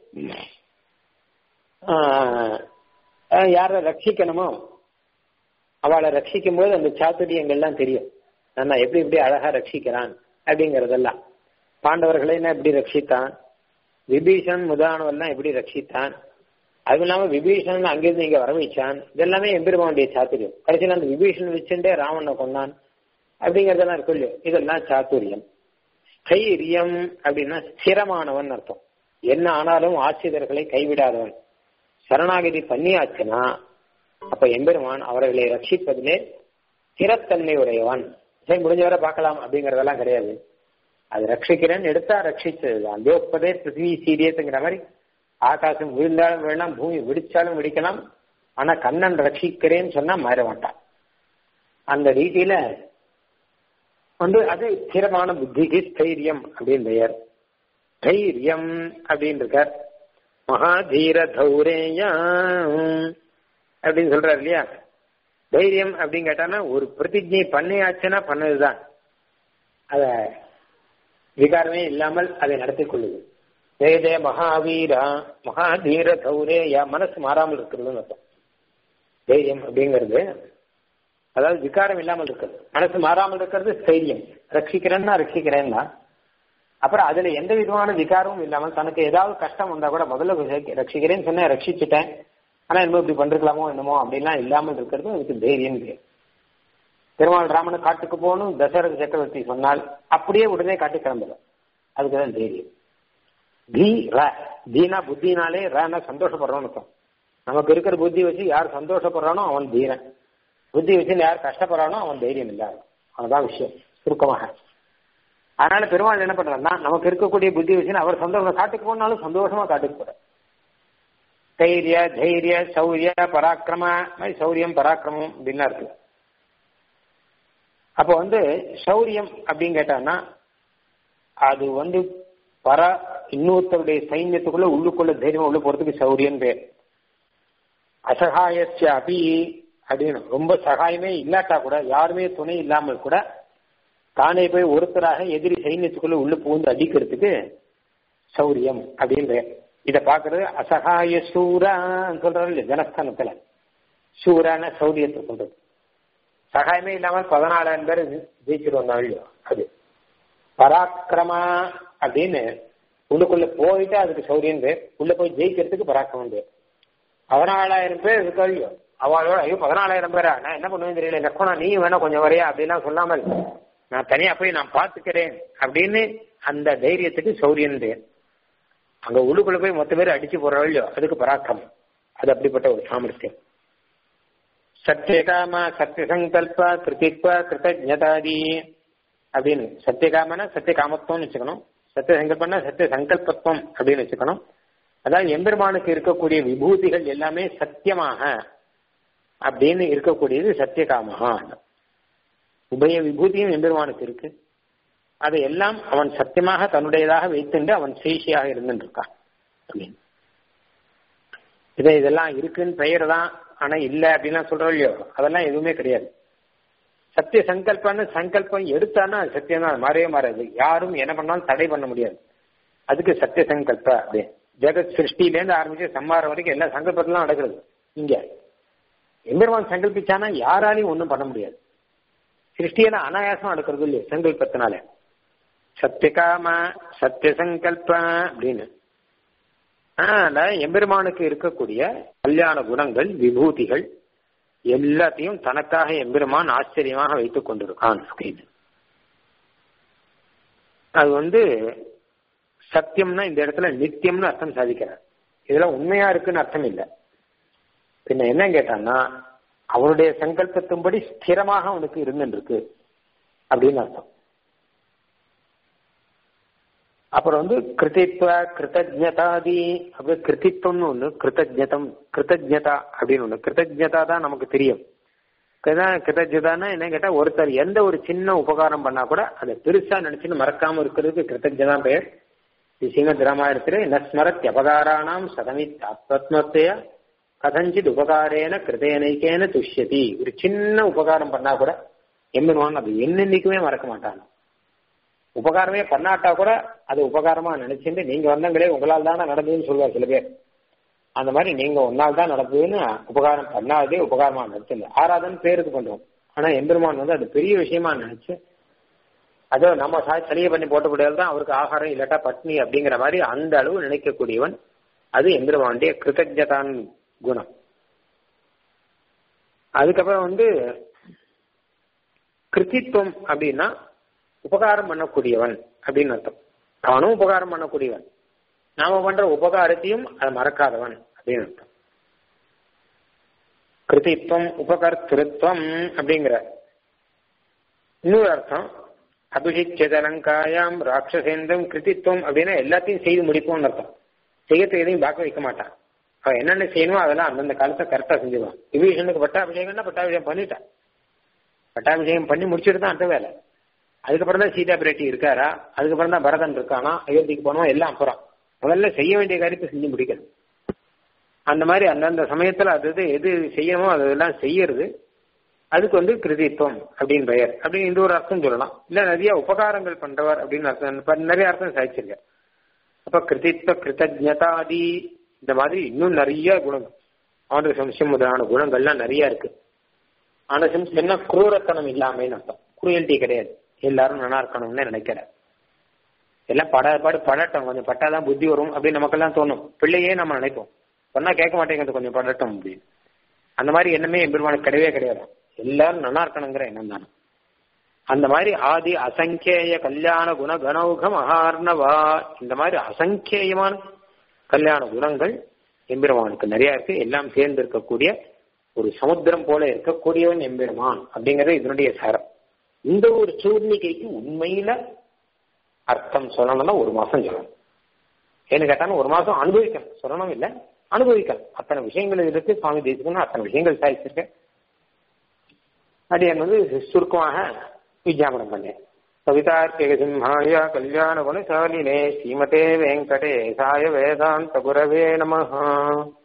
Speaker 1: யாரை ரட்சிக்கணுமோ அவளை ரட்சிக்கும் போது அந்த சாத்துரியங்கள்லாம் தெரியும் நான் எப்படி எப்படி அழகா ரட்சிக்கிறான் அப்படிங்கறதெல்லாம் பாண்டவர்களை என்ன எப்படி ரட்சித்தான் விபீஷன் முதலானவெல்லாம் எப்படி ரட்சித்தான் அது இல்லாம விபீஷன் அங்கிருந்து இங்க வர வச்சான் இதெல்லாமே எம்பெருமானுடைய சாத்துரியம் கடைசியில் அந்த விபீஷன் வச்சுட்டே ராவணனை கொண்டான் அப்படிங்கறதெல்லாம் இருக்கும் இல்லையோ இதெல்லாம் சாத்துரியம் கைரியம் அப்படின்னா ஸ்திரமானவன் அர்த்தம் என்ன ஆனாலும் ஆசிரியர்களை கைவிடாதவன் சரணாகதி பண்ணியாச்சுன்னா அப்ப எம்பெருமான் அவர்களை ரட்சிப்பதிலே ஸ்திரத்தன்மை உடையவன் சரி முடிஞ்சவரை பார்க்கலாம் அப்படிங்கறதெல்லாம் கிடையாது அது ரட்சிக்கிறேன்னு எடுத்தா ரட்சிச்சதுதான் தேவப்பதே பிருத்திவி சீரியத்துங்கிற மாதிரி ஆகாசம் விழுந்தாலும் விழலாம் பூமி விடிச்சாலும் விடிக்கலாம் ஆனா கண்ணன் ரட்சிக்கிறேன்னு சொன்னா மாற மாட்டான் அந்த ரீதியில வந்து அது ஸ்திரமான புத்திக்கு ஸ்தைரியம் அப்படின்னு பெயர் தைரியம் அப்படின்னு இருக்கார் மகாதீர தௌரேயா அப்படின்னு சொல்றாரு இல்லையா தைரியம் அப்படின்னு கேட்டானா ஒரு பிரதிஜை பண்ணியாச்சுன்னா பண்ணதுதான் அத விகாரமே இல்லாமல் அதை நடத்தி கொள்ளுது ஜெய மகாவீரா மகாதீர கௌரேயா மனசு மாறாமல் இருக்கிறதுன்னு அர்த்தம் தைரியம் அப்படிங்கிறது அதாவது விகாரம் இல்லாமல் இருக்கிறது மனசு மாறாமல் இருக்கிறது தைரியம் ரட்சிக்கிறேன்னா ரட்சிக்கிறேன்னா அப்புறம் அதுல எந்த விதமான விகாரமும் இல்லாமல் தனக்கு ஏதாவது கஷ்டம் வந்தா கூட முதல்ல ரட்சிக்கிறேன்னு சொன்னேன் ரட்சிச்சுட்டேன் ஆனா என்னமோ இப்படி பண்ணிருக்கலாமோ என்னமோ அப்படின்லாம் இல்லாமல் இருக்கிறது அதுக்கு தைரியம் பேர் பெருமாள் ராமன் காட்டுக்கு போகணும் தசரத சக்கரவர்த்தி சொன்னால் அப்படியே உடனே காட்டு கிளம்பல அதுக்குதான் தைரியம் தி ர தீனா புத்தினாலே ரனா சந்தோஷப்படுறோம்னு அர்த்தம் நமக்கு இருக்கிற புத்தி வச்சு யார் சந்தோஷப்படுறானோ அவன் தீரன் புத்தி வச்சு யார் கஷ்டப்படுறானோ அவன் தைரியம் இல்லாத அதுதான் விஷயம் சுருக்கமாக அதனால பெருமாள் என்ன பண்றாருன்னா நமக்கு இருக்கக்கூடிய புத்தி வச்சு அவர் சந்தோஷம் காட்டுக்கு போனாலும் சந்தோஷமா காட்டுக்கு போற தைரிய தைரிய சௌரிய பராக்கிரம மாதிரி சௌரியம் பராக்கிரமம் அப்படின்லாம் இருக்கு அப்போ வந்து சௌரியம் அப்படின்னு கேட்டான்னா அது வந்து பர இன்னொருத்தருடைய சைன்யத்துக்குள்ள உள்ளுக்குள்ள தைரியமா உள்ள போறதுக்கு சௌரியம் பேர் அசகாயஸ்ய அபி அப்படின்னு ரொம்ப சகாயமே இல்லாட்டா கூட யாருமே துணை இல்லாமல் கூட தானே போய் ஒருத்தராக எதிரி சைன்யத்துக்குள்ள உள்ள புகுந்து அடிக்கிறதுக்கு சௌரியம் அப்படின்னு இத பாக்குறது அசகாய சூரான்னு சொல்றாரு இல்லையா ஜனஸ்தானத்துல சூரான சௌரியத்தை சொல்றது சகாயமே இல்லாமல் பதினாலாயிரம் பேர் ஜெயிச்சிட்டு வந்தாங்க அது பராக்கிரமா அப்படின்னு உள்ளுக்குள்ள போயிட்டு அதுக்கு சௌரியம் பேர் உள்ள போய் ஜெயிக்கிறதுக்கு பராக்கிரமம் பேர் பதினாலாயிரம் பேர் இருக்கோ அவளோட ஐயோ பதினாலாயிரம் பேரா நான் என்ன பண்ணுவேன் தெரியல லட்சணம் நீ வேணா கொஞ்சம் வரையா அப்படிலாம் சொல்லாமல் நான் தனியா போய் நான் பாத்துக்கிறேன் அப்படின்னு அந்த தைரியத்துக்கு சௌரியன் பேர் அங்க உள்ளுக்குள்ள போய் மொத்த பேர் அடிச்சு போற இல்லையோ அதுக்கு பராக்கிரமம் அது அப்படிப்பட்ட ஒரு சாமர்த்தியம் சத்தியகாம சத்திய சங்கல்ப கிருத்தித்வ கிருத்தஜதாதி அப்படின்னு சத்தியகாமனா சத்திய காமத்துவம்னு வச்சுக்கணும் சத்திய சங்கல்பம்னா சத்திய சங்கல்பத்துவம் அப்படின்னு வச்சுக்கணும் அதாவது எம்பெருமானுக்கு இருக்கக்கூடிய விபூதிகள் எல்லாமே சத்தியமாக அப்படின்னு இருக்கக்கூடியது சத்தியகாமகா உபய விபூதியும் எம்பெருமானுக்கு இருக்கு அதை எல்லாம் அவன் சத்தியமாக தன்னுடையதாக வைத்துண்டு அவன் சேஷியாக இருந்துருக்கான் அப்படின்னு இதை இதெல்லாம் இருக்குன்னு பெயர் தான் ஆனா இல்ல அப்படின்லாம் சொல்றோம் இல்லையோ அதெல்லாம் எதுவுமே கிடையாது சத்திய சங்கல்பம்னு சங்கல்பம் எடுத்தானா அது சத்தியம் தான் மாறவே மாறாது யாரும் என்ன பண்ணாலும் தடை பண்ண முடியாது அதுக்கு சத்திய சங்கல்ப அப்படி ஜெகத் சிருஷ்டிலேருந்து ஆரம்பிச்சு சம்மாரம் வரைக்கும் எல்லா சங்கல்பத்திலும் நடக்கிறது இங்க எம்பெருமான் சங்கல்பிச்சானா யாராலையும் ஒன்றும் பண்ண முடியாது சிருஷ்டியெல்லாம் அனாயாசமா நடக்கிறது இல்லையா சங்கல்பத்தினால சத்தியகாம சத்திய சங்கல்ப அப்படின்னு அதனால எம்பெருமானுக்கு இருக்கக்கூடிய கல்யாண குணங்கள் விபூதிகள் எல்லாத்தையும் தனக்காக எம்பெருமான் ஆச்சரியமாக வைத்துக் கொண்டிருக்கான் அப்படின்னு அது வந்து சத்தியம்னா இந்த இடத்துல நித்தியம்னு அர்த்தம் சாதிக்கிறார் இதெல்லாம் உண்மையா இருக்குன்னு அர்த்தம் இல்லை பின்ன என்ன கேட்டான்னா அவனுடைய சங்கல்பத்தின்படி ஸ்திரமாக அவனுக்கு இருந்துருக்கு அப்படின்னு அர்த்தம் அப்புறம் வந்து கிருத்தித்வ கிருத்தஜதாதி அப்படி கிருத்தித்வம்னு ஒண்ணு கிருத்தஜதம் கிருத்தஜதா அப்படின்னு ஒண்ணு கிருத்தஜதா தான் நமக்கு தெரியும் கிருத்தஜதான்னா என்ன கேட்டா ஒருத்தர் எந்த ஒரு சின்ன உபகாரம் பண்ணா கூட அதை பெருசா நினைச்சுன்னு மறக்காம இருக்கிறதுக்கு கிருத்தஜதான் பெயர் ஸ்ரீமத் ராமாயணத்திலே நஸ்மரத் அபகாராணாம் சதமித் ஆத்மத்மத்தைய கதஞ்சித் உபகாரேன கிருதேனைக்கேன துஷ்யதி ஒரு சின்ன உபகாரம் பண்ணா கூட எம்பெருமான் அது என்னென்னைக்குமே மறக்க மாட்டான் உபகாரமே பண்ணாட்டா கூட அது உபகாரமா நினைச்சுட்டு நீங்க வந்தங்களே உங்களால் தானே நடந்ததுன்னு சொல்லுவார் சில பேர் அந்த மாதிரி நீங்க ஒன்னால் தான் நடந்ததுன்னு உபகாரம் பண்ணாதே உபகாரமா நடத்துங்க ஆராதன் பேருக்கு பண்றோம் ஆனா எம்பெருமான் வந்து அது பெரிய விஷயமா நினைச்சு அதோ நம்ம சளியை பண்ணி போட்டக்கூடியது தான் அவருக்கு ஆகாரம் இல்லாட்டா பட்னி அப்படிங்கிற மாதிரி அந்த அளவு நினைக்கக்கூடியவன் அது எம்பெருமானுடைய கிருத்தஜதான் குணம் அதுக்கப்புறம் வந்து கிருத்தித்துவம் அப்படின்னா உபகாரம் பண்ணக்கூடியவன் அப்படின்னு அர்த்தம் அவனும் உபகாரம் பண்ணக்கூடியவன் நாம பண்ற உபகாரத்தையும் அதை மறக்காதவன் அப்படின்னு அர்த்தம் கிருதித்வம் உபகர்த்திருத்வம் அப்படிங்கிற இன்னொரு அர்த்தம் அபிஷிச்சதலங்காயாம் ராட்சசேந்திரம் கிருதித்வம் அப்படின்னா எல்லாத்தையும் செய்து முடிப்போம்னு அர்த்தம் செய்யறதுக்கு எதையும் பார்க்க வைக்க மாட்டான் அவன் என்னென்ன செய்யணுமோ அதெல்லாம் அந்தந்த காலத்தை கரெக்டா செஞ்சுவான் விபீஷனுக்கு பட்டாபிஷேகம்னா பட்டாபிஷேகம் பண்ணிட்டான் பட்டாபிஷேகம் பண்ணி முடிச்சுட்டு தான் அந்த வேலை அதுக்கப்புறம் தான் சீதா பிராட்டி இருக்காரா அதுக்கப்புறம் தான் பரதன் இருக்கானா அயோத்திக்கு போனோம் எல்லாம் அப்புறம் முதல்ல செய்ய வேண்டிய காரியத்தை செஞ்சு முடிக்கணும் அந்த மாதிரி அந்தந்த சமயத்துல அது இது எது செய்யணுமோ அதெல்லாம் செய்யறது அதுக்கு வந்து கிருதித்துவம் அப்படின்னு பெயர் அப்படின்னு இந்த ஒரு அர்த்தம் சொல்லலாம் இல்ல நிறைய உபகாரங்கள் பண்றவர் அப்படின்னு அர்த்தம் இப்ப நிறைய அர்த்தம் சாதிச்சிருக்க அப்ப கிருதித்வ கிருத்தஜதாதி இந்த மாதிரி இன்னும் நிறைய குணங்கள் அவனுக்கு சம்சம் முதலான குணங்கள்லாம் நிறைய இருக்கு ஆனா சம்சம் என்ன குரூரத்தனம் இல்லாமன்னு அர்த்தம் குரூயல்ட்டி கிடையாது எல்லாரும் நல்லா இருக்கணும்னு நினைக்கிறேன் எல்லாம் பட பாடு படட்டும் கொஞ்சம் பட்டாதான் புத்தி வரும் அப்படின்னு நமக்கெல்லாம் தோணும் பிள்ளையே நம்ம நினைப்போம் சொன்னா கேட்க மாட்டேங்கிறது கொஞ்சம் படட்டும் அப்படின்னு அந்த மாதிரி எண்ணமே எம்பெருமானுக்கு கிடையவே கிடையாது எல்லாரும் நல்லா இருக்கணுங்கிற எண்ணம் தானே அந்த மாதிரி ஆதி அசங்கேய கல்யாண குண கணௌக மகார்ணவா இந்த மாதிரி அசங்கேயமான கல்யாண குணங்கள் எம்பெருமானுக்கு நிறைய இருக்கு எல்லாம் சேர்ந்து இருக்கக்கூடிய ஒரு சமுத்திரம் போல இருக்கக்கூடியவன் எம்பெருமான் அப்படிங்கறது இதனுடைய சாரம் இந்த ஒரு சூர்ணிகைக்கு உண்மையில அர்த்தம் சொல்லணும்னா ஒரு மாசம் சொல்லணும் ஏன்னு கேட்டாலும் ஒரு மாசம் அனுபவிக்கணும் சொல்லணும் இல்ல அனுபவிக்கணும் அத்தனை விஷயங்கள் இருக்கு சுவாமி தேசிக்கணும் அத்தனை விஷயங்கள் சாதிச்சிருக்கேன் அது வந்து சுருக்கமாக விஜயாபனம் பண்ணேன் கவிதார்க்கிக சிம்ஹாய கல்யாண குணசாலினே ஸ்ரீமதே வெங்கடேசாய வேதாந்த குரவே நமஹா